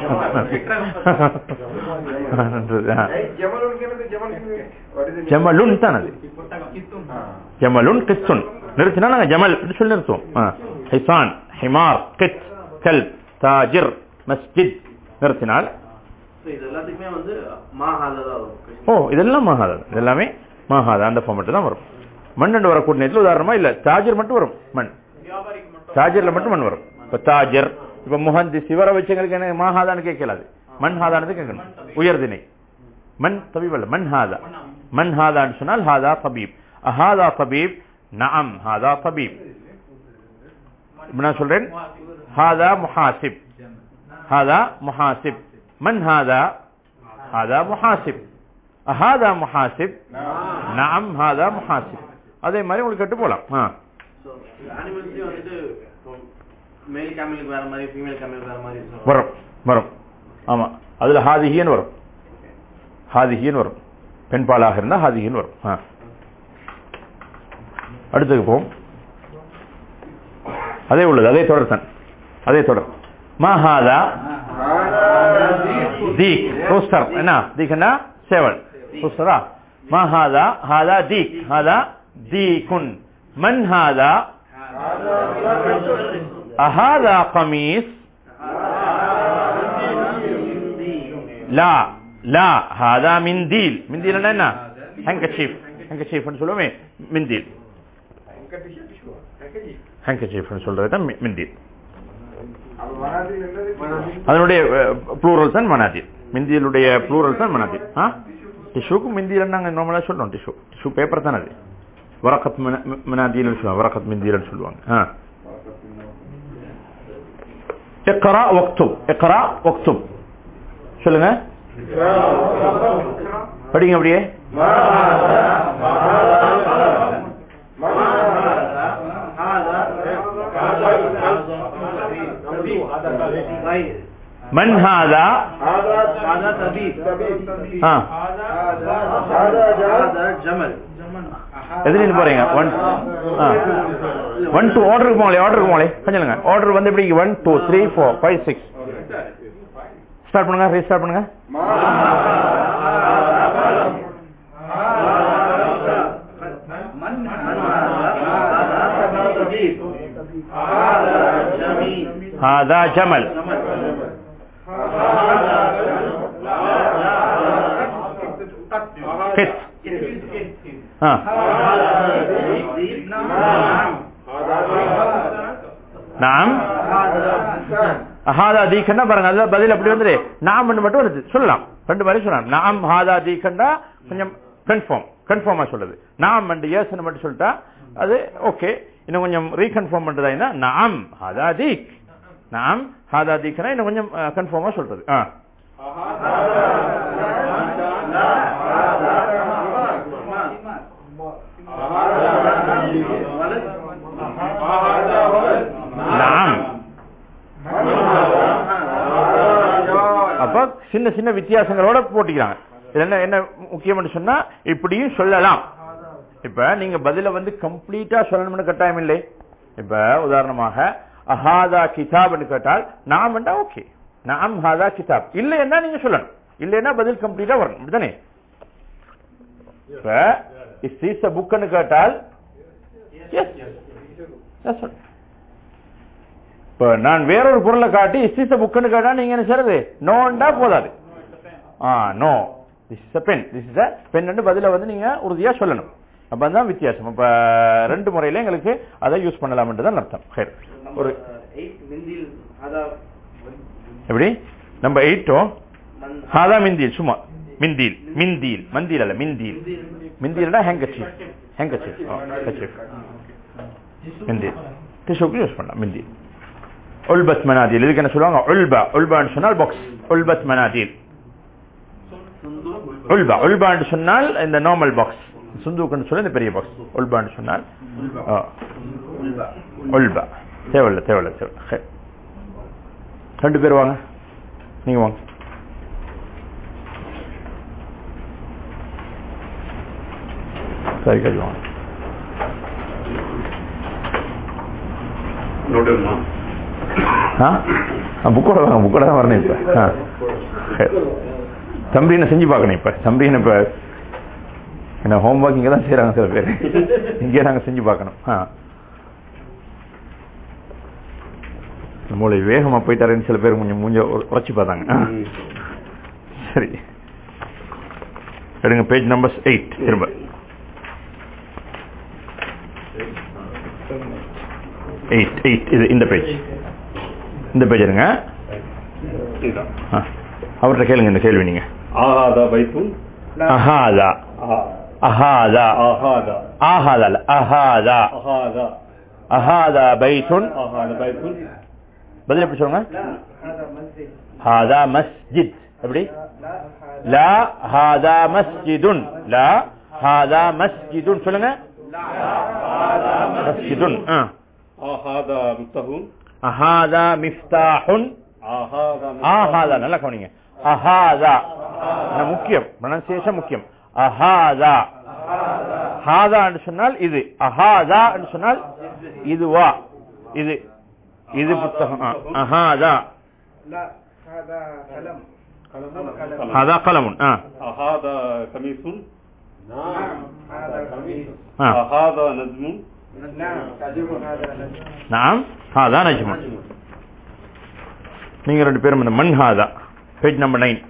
ஜமலுன் கேனது ஜமல் what is it? ஜமலுன் தான் அது ஜமலுன் கிஸ்துன் நிறுத்தினா நாங்க ஜமல் என்று சொல்லி நிறுத்துவோம் ஆ. ஹிசான் ஹிமார் கித் கல் தாஜிர் மஸ்ஜித் நிறுத்தினால் இது எல்லாத்துக்குமே வந்து மாஹாதா தான் வரும் ஓ இதெல்லாம் மகாதா இதெல்லாமே மகாதா அந்த ஃபார்மெட் தான் வரும் மண் வரக்கூடிய நேரத்தில் உதாரணமா இல்ல தாஜிர் மட்டும் வரும் மண் வியாபாரிக்கு மட்டும் தாஜர்ல மட்டும் மண் வரும் இப்ப தாஜர் இப்ப முஹந்தி சிவர வச்சவங்களுக்கு என்ன மாஹாதான்னு கேட்கலாது மண் ஹாதானது கேட்கணும் உயர்தினை மண் தபீப் அல்ல மண் ஹாதா மண் ஹாதான்னு சொன்னால் ஹாதா தபீப் அஹாதா தபீப் நஅம் ஹாதா தபீப் இப்ப நான் சொல்றேன் ஹாதா முஹாசிப் ஹாதா முஹாசிப் மன் ஹாதா ஹாதா முஹாசிப் அஹாதா முஹாசிப் நஅம் ஹாதா முஹாசிப் அதே மாதிரி உங்களுக்கு கட்டு போலாம் ஆ ஸோ அனிமல்ஸையும் வந்துட்டு மேல் கேமலுக்கு வேற மாதிரி ஃபீமேல் கேமலுக்கு வேற மாதிரி சொல்லுவாங்க. வரும் வரும் ஆமா அதுல ஹாதிஹின்னு வரும் ஹாதிஹின்னு வரும் பெண் பாலாக இருந்தா ஹாதிஹின்னு வரும் ஆ. அடுத்தது போம் அதே உள்ளது அதே தொடர் தான் அதே தொடர் மா ஹாதா தீக் ரோஸ்டர் என்ன தீக்னா சேவல் ரோஸ்டரா மா ஹாதா ஹாதா தீக் ஹாதா தீக்குன் மன் ஹாதா அஹாதா கமீஸ் லா லா ஹாதா மிந்தீல் மிந்தீல் என்ன ஹேங்கச்சீஃப் ஹேங்கச்சீஃப்னு சொல்லுவோமே மிந்தீல் ஹேங்கச்சீஃப்னு சொல்றது தான் மி- மிந்தீல் அப்ப மனாதில் என்றது அதனுடைய ப்ளூரல் தான் மனாதில் மிந்தியலுடைய ப்ளூரல் தான் மனாதில் ஆ டிஷ்யூக்கு மிந்தியில் நாங்கள் நார்மலாக சொல்றோம் டிஷ்யூ டிஷ்யூ பேப்பர் தான் அது வரக்கத் மனாதில்னு சொல்லுவாங்க வரக்கத் மிந்தியல்னு சொல்லுவாங்க ஆ اقرا واكتب اقرا واكتب சொல்லுங்க படிங்க அப்படியே من هذا هذا طبيب ஆ هذا جمل எதுல போறீங்க ஒன் ஒன் டூ ஆர்டருக்கு போங்களே ஆர்டருக்கு போங்களே கொஞ்சம் ஆர்டர் வந்து எப்படி one two three four five six start பண்ணுங்க ரீஸ்டார்ட் பண்ணுங்க هذا طبيب هذا جميل هذا جمل قط ها نعم ஹாதா தீக்கண்டா பாருங்க அதுல பதில் அப்படி வந்துரு நாம் மட்டும் வருது சொல்லலாம் ரெண்டு மாதிரி சொல்லலாம் நாம் ஹாதா தீக்கண்டா கொஞ்சம் கன்ஃபார்ம் கன்ஃபார்மா சொல்லுது நாம் அண்ட் எஸ் மட்டும் சொல்லிட்டா அது ஓகே இன்னும் கொஞ்சம் ரீகன்ஃபார்ம் பண்றதா நாம் ஹாதா தீக் நாம் ஹாதா தீக்கனா இன்னும் கொஞ்சம் கன்ஃபார்மா சொல்றது ஆ நாம் அப்ப சின்ன சின்ன வித்தியாசங்களோட போட்டிக்கிறாங்க இது என்ன என்ன முக்கியம் சொன்னா இப்படியும் சொல்லலாம் இப்ப நீங்க பதில வந்து கம்ப்ளீட்டா சொல்லணும்னு கட்டாயம் இல்லை இப்ப உதாரணமாக அஹாதா கிதாப்னு கேட்டால் நாம் வேண்டா ஓகே நாம் ஹாதா கிதாப் இல்லைன்னா நீங்க சொல்லணும் இல்லைன்னா பதில் கம்ப்ளீட்டா வரணும் அப்படிதானே இப்ப இஸ் இஸ் புக்னு கேட்டால் எஸ் எஸ் இப்ப நான் வேறொரு பொருளை காட்டி இஸ் இஸ் புக்னு கேட்டா நீங்க என்ன செய்யறது நோண்டா போதாது ஆ no this is pen this is pen பதில வந்து நீங்க உறுதியா சொல்லணும் அப்ப தான் வித்தியாசம் அப்ப ரெண்டு முறையில எங்களுக்கு அதை யூஸ் பண்ணலாம்ன்றதான் அர்த்தம் சரி ஒரு எயிட் மிந்தில் அதான் எப்படி நம்ம எயிட்டோ மன் ஹாதா மிந்தீல் சும்மா மிந்தீல் மிந்தீல் மந்தீல் அல்ல மிந்தீல் மிந்தீல்னா ஹேங்கச்சீஃப் ஹேங்கச்சீஃப் ஹேங்கச்சீஃப் மிந்தீல் டிஷ்யூக்கு யூஸ் பண்ணலாம் மிந்தீல் உல்பத் மனாதீல் இதுக்கு என்ன சொல்லுவாங்க உல்பா உல்பான்னு சொன்னால் பாக்ஸ் உல்பத் மனாதீல் உல்பா உல்பான்னு சொன்னால் இந்த நார்மல் பாக்ஸ் சுந்துக்குன்னு சொல்லி இந்த பெரிய பாக்ஸ் உல்பான்னு சொன்னால் ஆ. உல்பா தேவையில்ல தேவையில்ல தேவையில்ல சரி. ரெண்டு பேர் வாங்க நீங்க வாங்க சரி கழி வாங்க நோட்டுமா ஆ புக்கோட வாங்க புக்கோட தான் வரணும் இப்ப ஆ. சரி. தம்பினை செஞ்சு பார்க்கணும் இப்ப தம்பினை இப்ப என்ன ஹோம் ஒர்க் இங்க தான் செய்யறாங்க சில பேர் இங்கே நாங்க செஞ்சு பார்க்கணும் ஆ மூளை வேகமா போயிட்டாருன்னு சில பேர் கொஞ்சம் மூஞ்ச உரைச்சு பார்த்தாங்க ஆ. சரி எடுங்க பேஜ் நம்பர் எயிட் திரும்ப எயிட் எயிட் இது இந்த பேஜ் இந்த பேஜ் எடுங்க இதுதான் ஆ. அவர்கிட்ட கேளுங்க இந்த கேள்வி நீங்க ஆஹாதா பைத்துன் அஹாதா அஹாதா ஆஹாதா ஆஹாதா இல்ல அஹாதா ஆஹாதா அஹாதா பைத்துன் ஆஹாதா பைத்துன் பதில் எப்படி சொல்லுங்க ஹாதா மஸ்ஜித் எப்படி லா ஹாதா மஸ்ஜிதுன் லா ஹாதா மஸ்ஜிதுன் சொல்லுங்க மஸ்ஜிதுன் ஆ. ஆஹாதா முத்தஹுன் அஹாதா மிஃப்தாஹுன் ஆஹாதா ஆஹாதா நல்லா கவனிங்க அஹாதா ஆனா முக்கியம் pronunciation முக்கியம் அஹாதா ஹாதா என்று சொன்னால் இது அஹாதா என்று சொன்னால் இதுவா இது இது புத்தகம் ஆ, அஹாதா ஹாதா கலமுன் ஆ ஆஹாதா கமீசுன் ஆ ஆஹாதா நஜ்முன் நாம் ஹாதா நஜ்முன் நீங்க ரெண்டு பேரும் இந்த மண் ஹாதா page number nine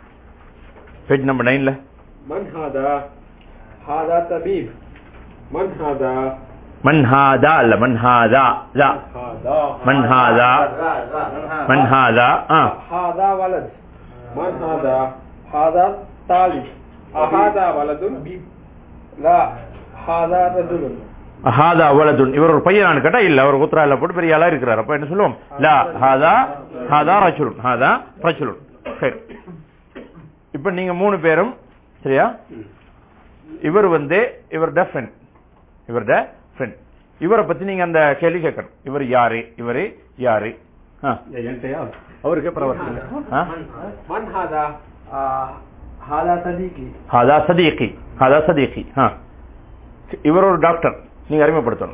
page number நைன்ல من هذا هذا طبيب من هذا மண் ஹாதா இல்ல மண் ஹாதா லா هذا மண் ஹாதா மண் ஹாதா ஆ هذا ولد من هذا هذا طالب هذا ولد لا هذا رجل ஹாதா வலதுன் இவர் ஒரு பையனான்னு கேட்டா இல்ல அவர் உத்தரால போட்டு பெரிய ஆளா இருக்கிறார் அப்ப என்ன சொல்லுவோம் லா ஹாதா ஹாதா ரஜுலுன் ஹாதா ரஜுலுன் சரி இப்ப நீங்க மூணு பேரும் சரியா இவர் வந்து இவருடைய ஃப்ரெண்ட் இவருடைய ஃப்ரெண்ட் இவரை பத்தி நீங்க அந்த கேள்வி கேட்கணும் இவர் யாரு இவரு யாரு ஆ. என்கிட்டயா அவருக்கு பரவாயில்ல ஆ? من هذا آه هذا صديقي ஹாதா சதீகி ஹாதா சதீகி ஆ. இவர் ஒரு டாக்டர் நீங்க அறிமுகப்படுத்தணும்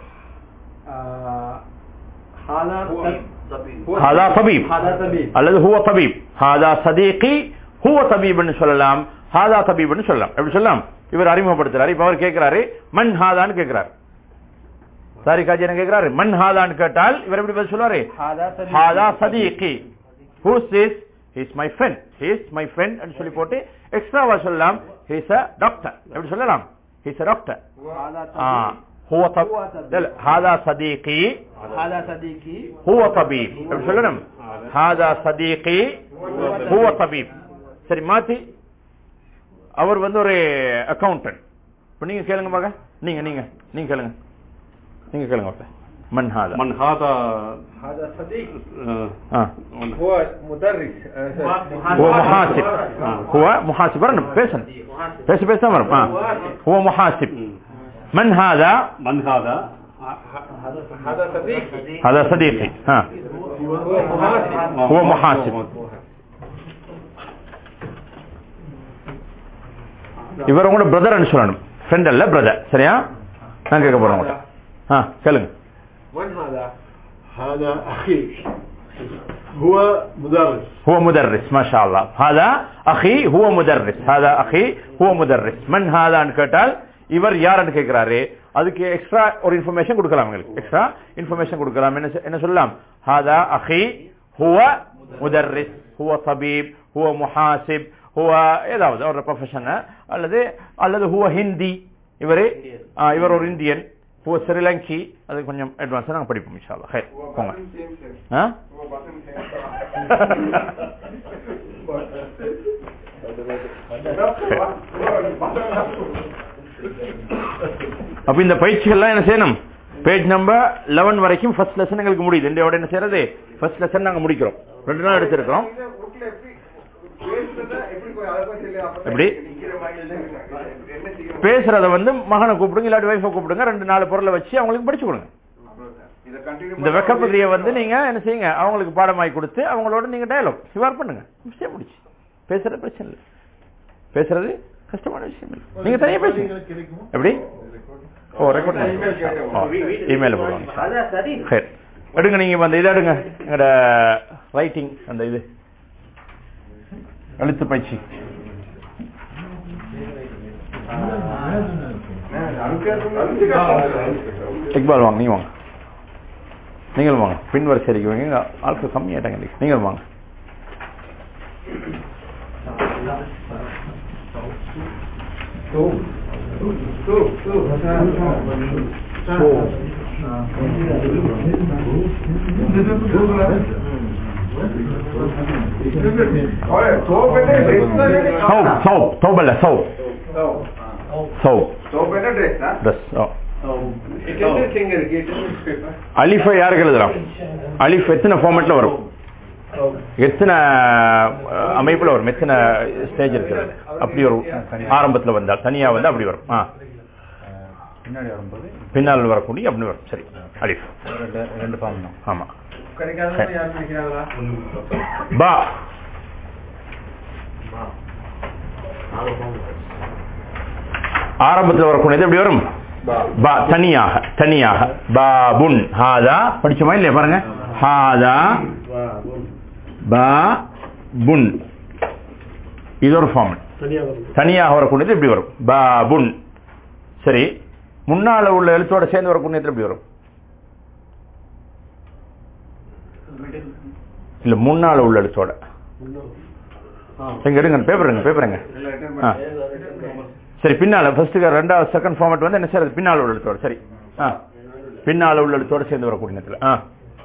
آه هذا طبيب ஹாதா தபீப் هذا طبيب அல்லது ஹுவ தபீப் ஹாதா சதீகி ஹுவ தபீப்னு சொல்லலாம் ஹாதா தபீப்னு சொல்லலாம் எப்படி சொல்லலாம் இவர் அறிமுகப்படுத்துறாரு இப்ப அவர் கேட்கிறாரு மண் ஹாதான்னு கேட்கிறாரு சாரி காஜி என்ன கேட்கிறாரு மண் ஹாதான்னு கேட்டால் இவர் எப்படி பதில் சொல்லுவாரு هذا صديقي ஹாதா சதீகி who's is is my friend is my friend சொல்லி போட்டு எக்ஸ்ட்ராவா சொல்லலாம் ஹிஸ் அ டாக்டர் எப்படி சொல்லலாம் ஹிஸ் அ டாக்டர் هذا ஆ طبيب ஹுவ தப் இல்ல, ஹாதா சதீகி هذا صديقي هو طبيب எப்படி சொல்லணும் هذا صديقي هو طبيب சரி மாத்தி அவர் வந்து ஒரு அக்கவுண்டன்ட் இப்ப நீங்க கேளுங்க பாக்க நீங்க நீங்க நீங்க கேளுங்க நீங்க கேளுங்க பாக்க மன் ஹாதா من هذا هذا صديق آه، ஆ. هو مدرس هو محاسب هو محاسب வரணும் பேசணும் பேச பேச வரும் ஆ. هو محاسب من هذا من هذا هذا صديقي هذا صديقي ها هو محاسب هو محاسب இவர் உங்களோட பிரதர்னு சொல்லணும் ஃப்ரெண்ட் அல்ல பிரதர் சரியா நான் கேட்க போறேன் உங்கள்ட்ட ஆ கேளுங்க من هذا؟ هذا أخي هو مدرس هو مدرس ما شاء الله هذا أخي هو مدرس هذا أخي هو مدرس من هذا கேட்டால் இவர் யாருன்னு கேட்கிறாரு அதுக்கு எக்ஸ்ட்ரா ஒரு இன்ஃபர்மேஷன் கொடுக்கலாம் உங்களுக்கு எக்ஸ்ட்ரா இன்ஃபர்மேஷன் கொடுக்கலாம் என்ன சொ- என்ன சொல்லலாம் هذا أخي هو مدرس هو طبيب هو محاسب هو ஏதாவது ஒரு ப்ரொஃபஷன் அல்லது அல்லது هو ஹிந்தி இவர் இவர் ஒரு இந்தியன் هو ஸ்ரீலங்கி அது கொஞ்சம் அட்வான்ஸா நாங்க படிப்போம் இன்ஷா அல்லாஹ் ஹைர் هو போங்க بطن سيم سيم ஆ هو بطن سيم அப்ப இந்த பயிற்சிகள்லாம் என்ன செய்யணும் பேஜ் நம்பர் லெவன் வரைக்கும் ஃபர்ஸ்ட் லெசன் எங்களுக்கு முடியுது இந்த என்ன செய்யறது ஃபர்ஸ்ட் லெசன் நாங்க முடிக்கிறோம் ரெண்டு நாள் எடுத்திருக்கிறோம் எப்படி? பேசுறத வந்து மகனை கூப்பிடுங்க இல்லாட்டி வைஃபை கூப்பிடுங்க ரெண்டு நாலு பொருளை வச்சு அவங்களுக்கு படிச்சு கொடுங்க இந்த வெக்கப்பதிரியை வந்து நீங்க என்ன செய்யுங்க அவங்களுக்கு பாடமாய் கொடுத்து அவங்களோட நீங்க டயலாக் சிவார் பண்ணுங்க விஷயம் முடிச்சு பேசுறது பிரச்சனை இல்லை பேசுறது கஷ்டமான விஷயம் இல்லை நீங்க தனியா பேசுங்க எப்படி ஓ ரெக்கார்ட் இமெயில் போடுவாங்க அதான் சரி சரி எடுங்க நீங்க இப்ப அந்த இதை எடுங்க எங்கட ரைட்டிங் அந்த இது எழுத்து பயிற்சி இக்பால் வாங்க நீ வாங்க நீங்கள் வாங்க பின் வரிசை அடிக்க வைங்க ஆட்கள் கம்மியாட்டாங்க இன்னைக்கு. நீங்கள் வாங்க சௌப் சௌப் சௌப் அல்ல சௌப் சௌப் பஸ் அலிஃபை யாருக்கு எழுதலாம் அலிஃப் எத்தனை ஃபார்மேட்ல வரும் எத்தனை அஹ், அமைப்புல வரும் எத்தனை ஸ்டேஜ் இருக்கிறது அப்படி ஒரு ஆரம்பத்துல வந்தால் தனியா வந்தா அப்படி வரும் ஆ பின்னாடி வரும்போது பின்னால் வரக்கூடிய அப்படி வரும் சரி அலிஃப் ரெண்டு ரெண்டு ஃபார்ம் தான் ஆமா கிடைக்காத யார் கிடைக்கிறாங்களா பா ஆரம்பத்தில் வரக்கூடியது எப்படி வரும் பா தனியாக தனியாக பாபுன் ஹாதா படிச்சோமா இல்லையா பாருங்க ஹாதா பா புன் இது ஒரு ஃபார்ம் தனியாக வரக்கூடியது எப்படி வரும் பாபுன் சரி முன்னால உள்ள எழுத்தோட சேர்ந்து வரக்கூடியது எப்படி வரும் இல்ல முன்னால உள்ள எழுத்தோட எங்க எடுங்க பேப்பர் எங்க பேப்பர் எங்க ஆ. சரி பின்னால ஃபர்ஸ்ட் ரெண்டாவது செகண்ட் ஃபார்மேட் வந்து என்ன செய்யறது பின்னால உள்ள எழுத்தோட சரி ஆ பின்னால உள்ள எழுத்தோட சேர்ந்து வரக்கூடிய நேரத்துல ஆ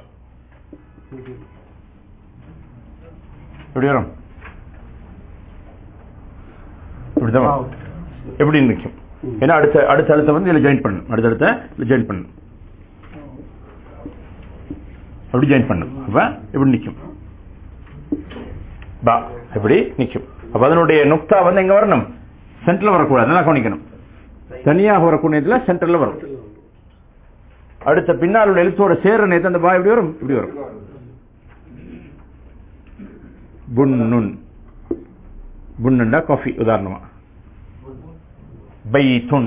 எப்படி வரும் இப்படிதான் வரும். எப்படி நிற்கும் ஏன்னா அடுத்த அடுத்த எழுத்தை வந்து இதுல ஜாயின் பண்ணணும் அடுத்த எழுத்தை இதுல ஜாயின் பண்ணணும் அப்படி ஜாயின் பண்ணும் அப்ப இப்படி நிக்கும் பா இப்படி நிக்கும் அப்ப அதனுடைய நுக்தா வந்து எங்க வரணும் சென்டர்ல வரக்கூடாது நல்லா கவனிக்கணும் தனியாக வரக்கூடியதுல சென்டர்ல வரும் அடுத்த பின்னால் உள்ள எழுத்தோட சேர்ற நேரத்து அந்த பா இப்படி வரும் இப்படி வரும் புன்னுன் புன்னுண்டா காஃபி உதாரணமா பைத்துன்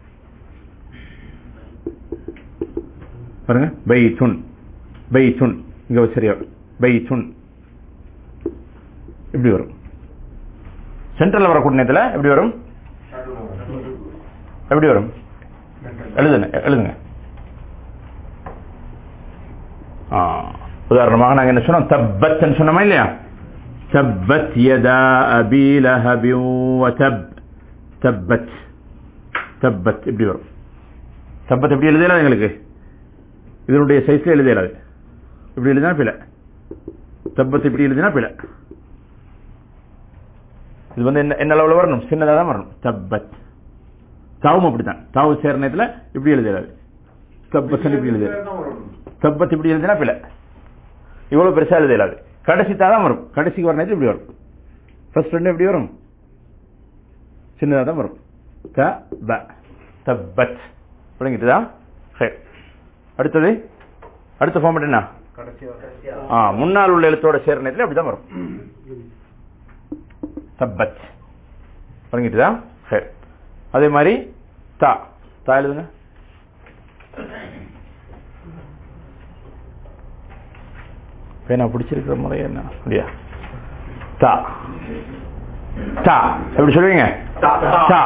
பாருங்க பைத்துன் பைத்துன் இங்க சரியா பைத்துன் இப்படி வரும் சென்ட்ரல்ல வரக்கூடிய நேரத்துல எப்படி வரும் எப்படி வரும் எழுதுங்க எழுதுங்க ஆ, உதாரணமாக நாங்க என்ன சொன்னோம் தப்பத் சொன்னோமா இல்லையா தப்பத் யதா அபி லஹபி வதப் தப்பத் தப்பத் இப்படி வரும் தப்பத் எப்படி எழுதலாம் எங்களுக்கு இதனுடைய சைஸ்ல எழுதலாது இப்படி எழுதினா பிழை தப்பத் இப்படி எழுதினா பிழை இது வந்து என்ன என்ன அளவுல வரணும் சின்னதா தான் வரணும் தப்பத் தாவும் அப்படித்தான் தாவு சேர நேரத்துல இப்படி எழுதலாது தப்பத் இப்படி எழுத தப்பத் இப்படி எழுதினா பிழை இவ்வளவு பெருசா எழுதலாது கடைசி தான் வரும் கடைசிக்கு வர நேரத்தில் இப்படி வரும் ஃபர்ஸ்ட் ரெண்டு எப்படி வரும் சின்னதா தான் வரும் த ப தப்பத் விளங்கிட்டுதா சரி அடுத்தது அடுத்த ஃபார்மேட் என்ன ஆ முன்னால் உள்ள எழுத்தோட சேர நேரத்தில் அப்படிதான் வரும் தப்பத் விளங்கிட்டுதா சரி அதே மாதிரி தா தா எழுதுங்க பேனா பிடிச்சிருக்கிற முறை என்ன அப்படியா தா தா எப்படி சொல்லுவீங்க தா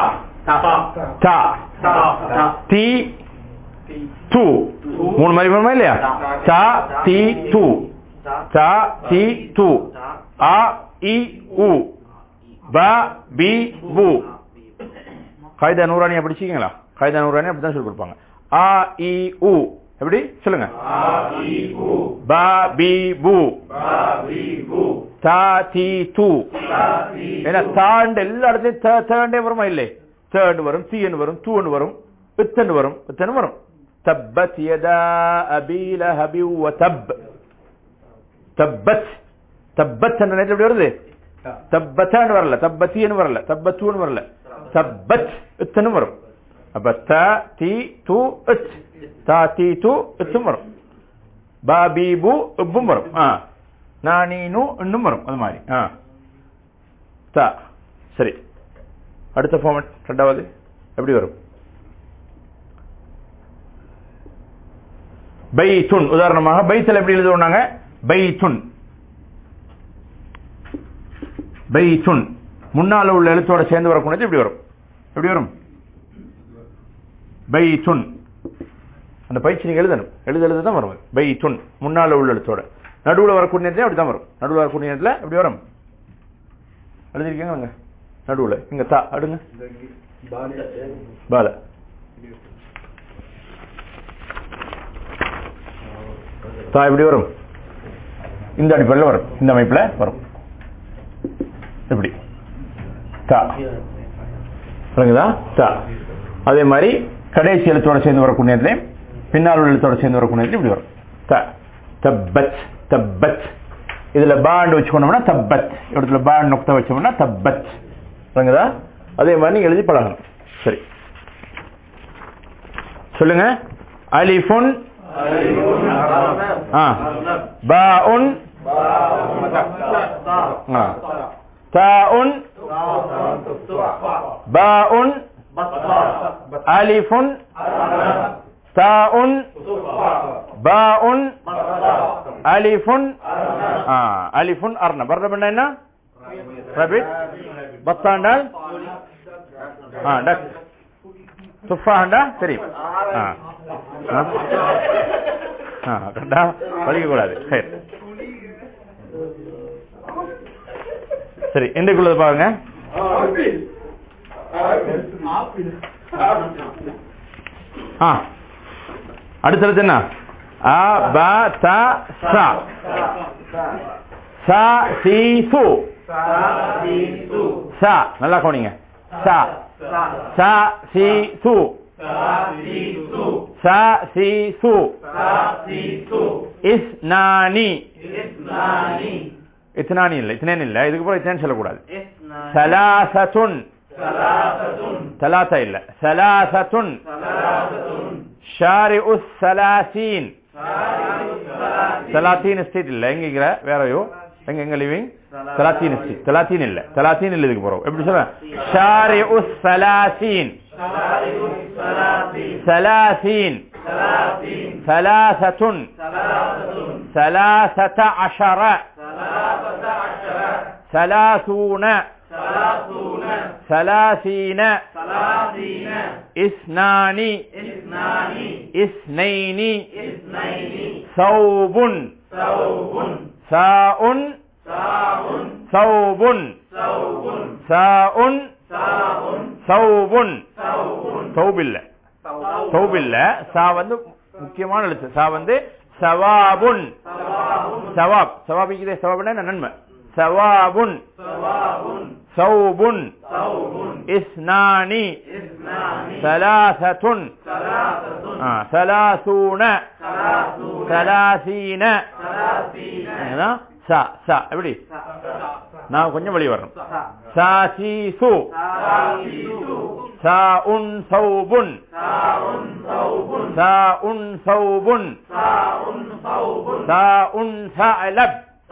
தா தி து மூணு மாதிரி வருமா இல்லையா தா தி து தா தி து ஆ இ உ ப பி பு காய்தா நூறானியா படிச்சீங்களா காய்தா நூறானி அப்படிதான் சொல்லி கொடுப்பாங்க ஆ இ உ எப்படி சொல்லுங்க ப பி பு தா தி து ஏன்னா தாண்டு எல்லா இடத்துலயும் த தேண்டே வருமா இல்லை தேண்டு வரும் தீயன்னு வரும் தூன்னு வரும் இத்தன்னு வரும் இத்தன்னு வரும் தப்பத் யதா அபி லஹபி வ தப் தப்பத் தப்பத் என்ற நேரத்தில் எப்படி வருது தப்பத்தான்னு வரல தப்பத்தின்னு வரல தப்பத்தூன்னு வரல தப்பத் இத்தனும் வரும் அப்ப த தி து இத் தா தி து இத்தும் வரும் பாபீபு இப்பும் வரும் ஆ நானீனு இன்னும் வரும் அது மாதிரி ஆ தா சரி அடுத்த ஃபார்மட் ரெண்டாவது எப்படி வரும் பைத்துன் உதாரணமாக பைத்தில் எப்படி எழுதுவாங்க பைத்துன் பைத்துன் முன்னால உள்ள எழுத்தோட சேர்ந்து வரக்கூடியது எப்படி வரும் எப்படி வரும் பைத்துன் அந்த பயிற்சி நீங்க எழுதணும் எழுத எழுத தான் வரும் பைத்துன் முன்னால உள்ள எழுத்தோட நடுவுல வரக்கூடிய நேரத்துல அப்படி தான் வரும் நடுவுல வரக்கூடிய நேரத்துல எப்படி வரும் எழுதிருக்கீங்க நடுவுல இங்க தா அடுங்க பால தா எப்படி வரும் இந்த அடிப்படையில் வரும் இந்த அமைப்புல வரும் எப்படி தா புரியுதா தா அதே மாதிரி கடைசி எழுத்தோட சேர்ந்து வரக்கூடிய நேரத்திலையும் பின்னால் உள்ள எழுத்தோட சேர்ந்து வரக்கூடிய நேரத்தில் இப்படி வரும் த தப்பத் தப்பத் இதுல பாண்டு வச்சுக்கணும்னா தப்பத் இடத்துல பாண்ட் நொக்த வச்சோம்னா தப்பத் புரியுதா அதே மாதிரி நீங்க எழுதி பழகணும் சரி சொல்லுங்க அலிஃபுன் ஆ பாஉன் ஆ தாஉன் பாஉன் அலிஃபுன் தாஉன் பாஉன் அலிஃபுன் ஆ அலிஃபுன் அர்ணப் அர்ணப் என்ன ரபிட் பத்தாண்டால் ஆ டக் துஃபாண்டா தெரியும் ஆ ஆ. ஆ கண்டா படிக்க கூடாது சரி சரி இன்றைக்குள்ளது பாருங்க ஆ அடுத்தடுத்து என்ன அ ப த ச ச சி சு ச நல்லா கவனிங்க ச ச சி சு ச சி சு இஸ்னானி இத்னானி இல்ல இத்னேன் இல்ல இதுக்கு அப்புறம் இத்னேன் சொல்லக்கூடாது சலாசத்துன் ثلاثة إلا ثلاثة شارع الثلاثين ثلاثين ஸ்ட்ரீட் இல்ல எங்க இருக்கிற வேறயோ எங்க எங்க லிவிங் ثلاثين ஸ்ட்ரீட் ثلاثين இல்ல ثلاثين இல்ல இதுக்கு போறோம் எப்படி சொல்ற شارع الثلاثين ثلاثين ثلاثة ثلاثة عشر ثلاثون ثلاثين اثنان اثنين ثوب ساء ثوب ساء ثوب ثوب இல்ல ثوب இல்ல சா வந்து முக்கியமான எழுத்து சா வந்து சவாபுன் சவாப் சவாபிக்குதே சவாப்னா என்ன நன்மை சவாபுன் சௌபுன் இஸ்னானி ثلاثة ஆ, ثلاثون ثلاثين இதுதான் சா சா எப்படி நான் கொஞ்சம் வெளியே வரணும் சாசீசு சாஉன் சௌபுன் சாஉன் சௌபுன் சாஉன் சஅலப்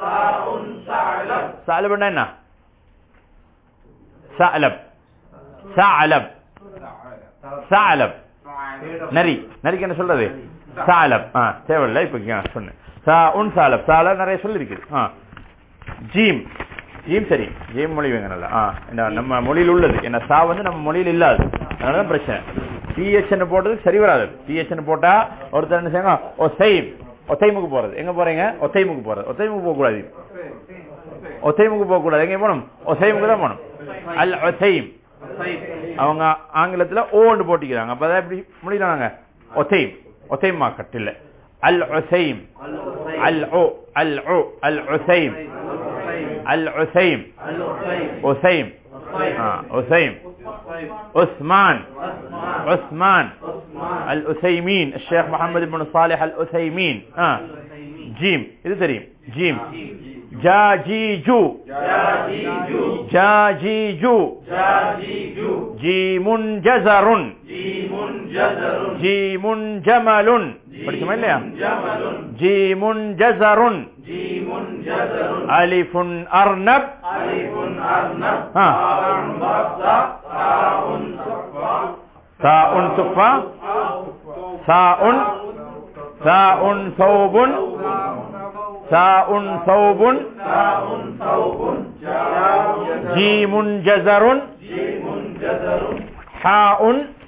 சஅலப்னா என்ன சஅலப் சஅலப் சாலம் நரி நரிக்கு என்ன சொல்றது சாலம் ஆ தேவையில்லை இப்ப இங்க சொன்னேன் சா உன் சாலப் சால நிறைய சொல்லி இருக்குது ஆ ஜீம் ஜீம் சரி ஜீம் மொழி வேங்க நல்லா ஆ என்ன நம்ம மொழியில் உள்ளது என்ன சா வந்து நம்ம மொழியில் இல்லாது அதனால பிரச்சனை டிஹெச்என் போட்டது சரி வராது டிஹெச்என் போட்டா ஒருத்தர் என்ன செய்யுங்க ஒசைம் ஒத்தைமுக்கு போறது எங்க போறீங்க ஒத்தைமுக்கு போறது ஒத்தைமுக்கு போக கூடாது ஒத்தைமுக்கு போக கூடாது எங்க போகணும் ஒசைமுக்கு தான் போகணும் அல் ஒசைம் அவங்க ஆங்கிலத்துல ஓன்னு போட்டிக்கிறாங்க அப்ப அதான் எப்படி முடியலாங்க ஒசைம் ஒசைம் மார்க்கெட் இல்ல அல் ஒசைம் அல் ஓ அல் ஓ அல் ஒசைம் அல் ஒசைம் ஒசைம் ஒசைம் عثمان عثمان الأثيمين الشيخ محمد بن صالح الأثيمين آه. جيم إذا تريم جيم جاجيجو جاجيجو جيم جزر جيم جمل படிச்சோமா இல்லையா جيم جزر ألف أرنب ها ساء صفا ساء ساء ثوب ساء ثوب جيم جزر حاء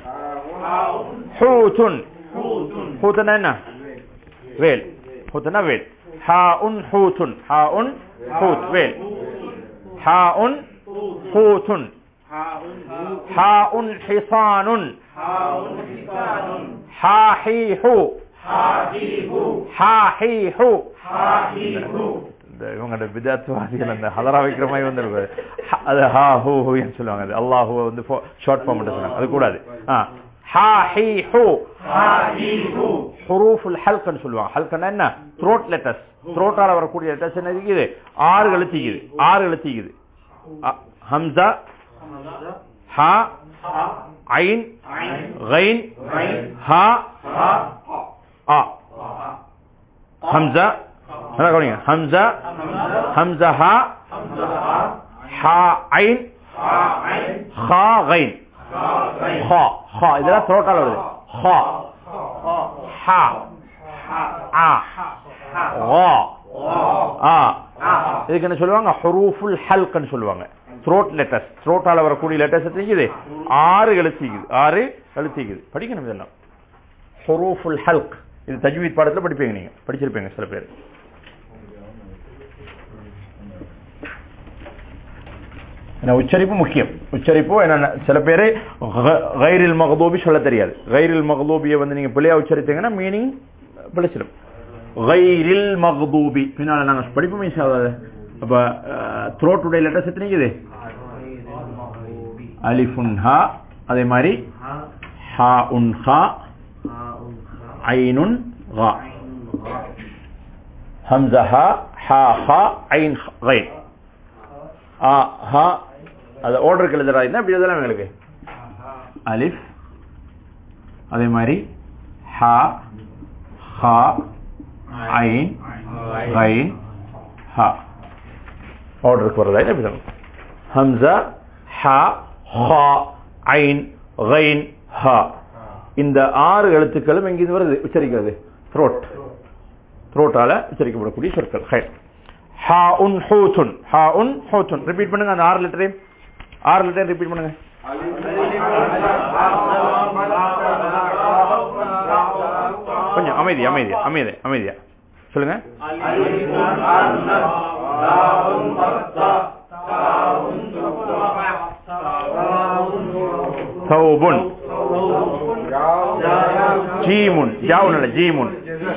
حوت حوتنا هنا ويل حوتنا ويل حاء حوت حاء حوت ويل حاء حوت حاء حصان حاحيح حاحيح இந்த இவங்களோட விதாத்துவாதிகள் அந்த ஹலரா வைக்கிற மாதிரி வந்துருக்கு அது ஹா ஹூ ஹூன்னு சொல்லுவாங்க அது அல்லாஹூ வந்து ஷார்ட் ஃபார்ம் மட்டும் சொன்னாங்க அது கூடாது ஹா ஹி ஹூ ஹுரூஃபுல் ஹல்கன்னு சொல்லுவாங்க ஹல்கன்னா என்ன த்ரோட் லெட்டர்ஸ் த்ரோட்டால வரக்கூடிய லெட்டர்ஸ் என்ன இருக்குது ஆறு எழுத்திக்குது ஆறு எழுத்திக்குது ஹம்சா ஹா ஐன் غين ஹா ஆ ஹம்சா நல்லா கவனிங்க ஹம்சா ஹம்சா ஹா ஹா ஐன் ஹா غين ஹா ஹா இதெல்லாம் த்ரோட்டால வருது ஹா ஹா ஆ வா ஆ இதுக்கு என்ன சொல்லுவாங்க ஹுரூஃபுல் ஹல்க்னு சொல்லுவாங்க த்ரோட் லெட்டர்ஸ் த்ரோட்டால வரக்கூடிய லெட்டர்ஸ் தெரியுது ஆறு எழுத்திக்குது ஆறு எழுத்திக்குது படிக்கணும் இதெல்லாம் ஹுரூஃபுல் ஹல்க் இது தஜ்வீத் பாடத்துல படிப்பீங்க நீங்க படிச்சிருப்பீங்க சில பேர் உச்சரிப்பு முக்கியம் உச்சரிப்பு என்ன சில பேரு கைரில் மகதூபி சொல்ல தெரியாது கைரில் மகதூபியை வந்து நீங்க பிள்ளையா உச்சரித்தீங்கன்னா மீனிங் பிழைச்சிடும் கைரில் மகதூபி பின்னால நாங்க படிப்போமே சாதாது அப்ப த்ரோட்டுடைய லெட்டர்ஸ் எத்தனை இருக்குது அலிஃபுன் ஹா அதே மாதிரி ஹா உன் ஹா ஐனுன் ஹா ஹம்சா ஹா ஹா ஹா ஐன் கைன் ஆ ஹா அது ஆர்டருக்கு எழுதுறா இருந்தா இப்படி எழுதலாம் எங்களுக்கு அலிஃப் அதே மாதிரி ஹா ஹா ஐன் கைன் ஹா ஆர்டருக்கு வரதா என்ன எப்படி ஹம்சா ஹா ஹா ஐன் கைன் ஹா இந்த ஆறு எழுத்துக்களும் எங்கிருந்து வருது உச்சரிக்கிறது த்ரோட் த்ரோட்டால உச்சரிக்கப்படக்கூடிய சொற்கள் ஹை ஹா உன் ஹூத்துன் ஹா உன் ஹூத்துன் ரிப்பீட் பண்ணுங்க அந்த ஆறு லெட்டரையும் ஆறு லெட்டரையும் ரிப்பீட் பண்ணுங்க கொஞ்சம் அமைதி அமைதி அமைதி அமைதியா சொல்லுங்க சௌபுன் ஜீமுன் ஜாவுன் அல்ல ஜீமுன்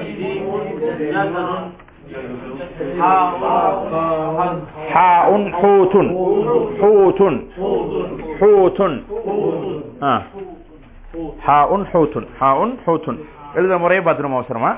ஹாஉன் ஹூத்துன் ஹூத்துன் ஹூத்துன் ஆ ஹாஉன் ஹூத்துன் ஹாஉன் ஹூத்துன் எழுத முறையை பார்த்துருமா அவசரமா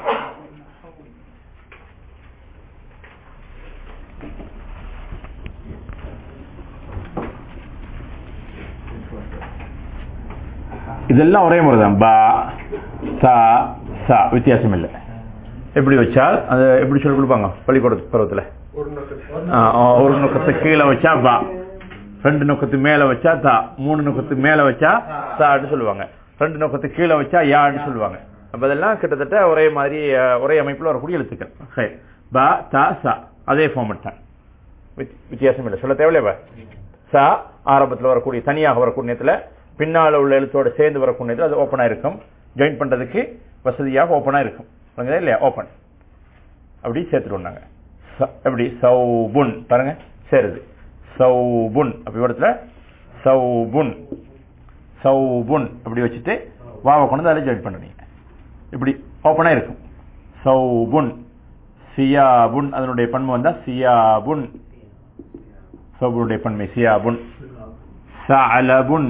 இதெல்லாம் ஒரே முறை தான் பா சா சா வித்தியாசம் இல்லை எப்படி வச்சால் அது எப்படி சொல்லி கொடுப்பாங்க பள்ளிக்கூட பருவத்தில் ஒரு நுக்கத்து கீழே வச்சா பா ரெண்டு நுக்கத்து மேல வச்சா தா மூணு நுக்கத்து மேல வச்சா தான்னு சொல்லுவாங்க ரெண்டு நோக்கத்துக்கு கீழே வச்சா யான்னு சொல்லுவாங்க அப்ப அதெல்லாம் கிட்டத்தட்ட ஒரே மாதிரி அஹ், ஒரே அமைப்புல வரக்கூடிய எழுத்துக்கள் ஹை. ப த ச அதே ஃபார்மட் தான் வித்- வித்தியாசம் இல்லை சொல்ல தேவையில்லையா பா? ச ஆரம்பத்துல வரக்கூடிய தனியாக வரக்கூடிய நேரத்துல பின்னால உள்ள எழுத்தோட சேர்ந்து வரக்கூடிய நேரத்துல அது ஓப்பனா இருக்கும் ஜாயின் பண்றதுக்கு வசதியாக ஓப்பனா இருக்கும் புரியுதா இல்லையா ஓப்பன் அப்படி சேர்த்துட்டு நாங்க ச- எப்படி சௌபுன் பாருங்க சேருது சௌபுன் அப்படி இடத்துல சௌபுன் சௌபுன் அப்படி வச்சுட்டு வாவை கொண்டு வந்து அதில் ஜாயின் பண்ணுறீங்க இப்படி ஓப்பனா இருக்கும் சௌபுன் சியாபுன் அதனுடைய பன்மை வந்தா சியாபுன் சௌபுனுடைய பன்மை சியாபுன் சஅலபுன்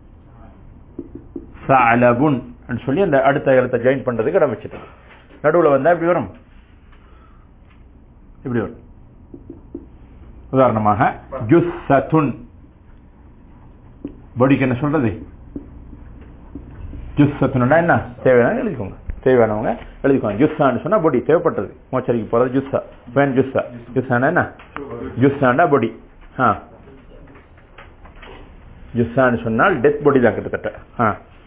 சஅலபுன் ன்னு சொல்லி அந்த அடுத்த எழுத்தை ஜாயின் பண்றதுக்கு இடம் வச்சுட்டு நடுவுல வந்தா இப்படி வரும் இப்படி வரும் உதாரணமாக ஜுஸ்ஸத்துன் பொடிக்கு என்ன சொல்றது ஜுஸ்ஸத்துன்னா என்ன தேவையான எழுதிக்கோங்க தேவையானவங்க எழுதிக்கோங்க ஜுஸ்ஸான்னு சொன்னா பொடி தேவைப்பட்டது மோச்சரிக்கு போறது ஜுஸ்ஸா வேன் ஜுஸ்ஸா ஜுஸ்ஸானா என்ன ஜுஸ்ஸாண்டா பொடி ஆ ஜுஸ்ஸான்னு சொன்னால் டெத் பொடி தான் கிட்டத்தட்ட ஆ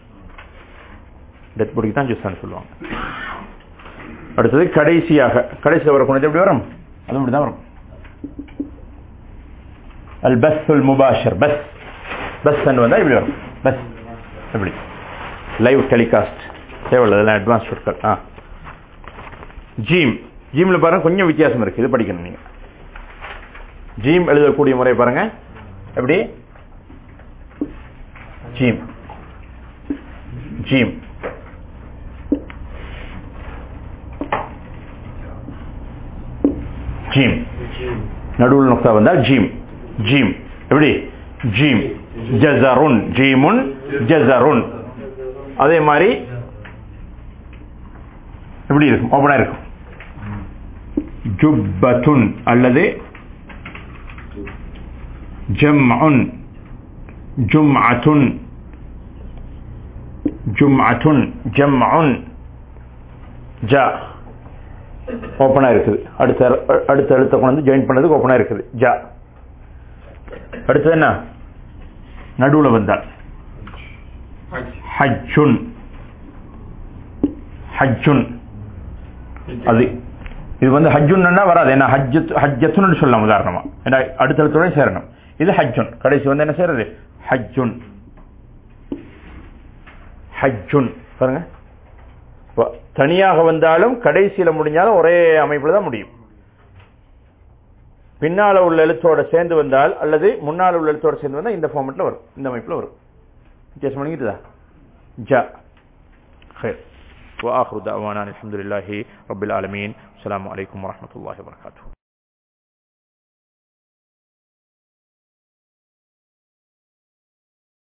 டெத் பொடிக்கு தான் ஜுஸ்ஸான்னு சொல்லுவாங்க அடுத்தது கடைசியாக கடைசியில் வரக்கூடிய எப்படி வரும் அது இப்படி தான் வரும் அல் பஸ் முபாஷர் பஸ் பஸ் வந்தா இப்படி வரும் பஸ் எப்படி லைவ் டெலிகாஸ்ட் தேவையில்ல அதெல்லாம் அட்வான்ஸ் சொற்கள் ஆ ஜீம் ஜீம்ல பாருங்க கொஞ்சம் வித்தியாசம் இருக்கு இது படிக்கணும் நீங்க ஜீம் எழுதக்கூடிய முறை பாருங்க எப்படி ஜீம் ஜீம் ஜீம் நடுவில் நுக்தா வந்தா ஜீம் ஜீம் எப்படி ஜீம் ஜசருன் ஜீமுன் ஜசருன் அதே மாதிரி எப்படி இருக்கும் ஓபனா இருக்கும் ஜுப்பத்துன் அல்லது ஜம்உன் ஜும்அத்துன் ஜும்அத்துன் ஜம்உன் ஜா ஓப்பனா இருக்குது அடுத்த அடுத்த எழுத்த கொண்டு வந்து ஜாயின் பண்ணதுக்கு ஓப்பனா இருக்குது ஜா அடுத்தது என்ன நடுவுல வந்தால் ஹஜ்ஜுன் ஹஜ்ஜுன் அது இது வந்து ஹஜ்ஜுன்னா வராது ஏன்னா ஹஜ்ஜத் ஹஜ்ஜத்துன்னு சொல்லலாம் உதாரணமா ஏன்னா அடுத்த எழுத்தோட சேரணும் இது ஹஜ்ஜுன் கடைசி வந்து என்ன செய்யறது ஹஜ்ஜுன் ஹஜ்ஜுன் பாருங்க இப்ப தனியாக வந்தாலும் கடைசியில முடிஞ்சாலும் ஒரே அமைப்புல தான் முடியும் பின்னால உள்ள எழுத்தோட சேர்ந்து வந்தால் அல்லது முன்னால உள்ள எழுத்தோட சேர்ந்து வந்தால் இந்த ஃபார்மெட்ல வரும் இந்த அமைப்புல வரும் வித்தியாசம் பண்ணிக்கிட்டுதா ஜா خير وآخر دعوانا الحمد لله رب العالمين السلام عليكم ورحمة الله وبركاته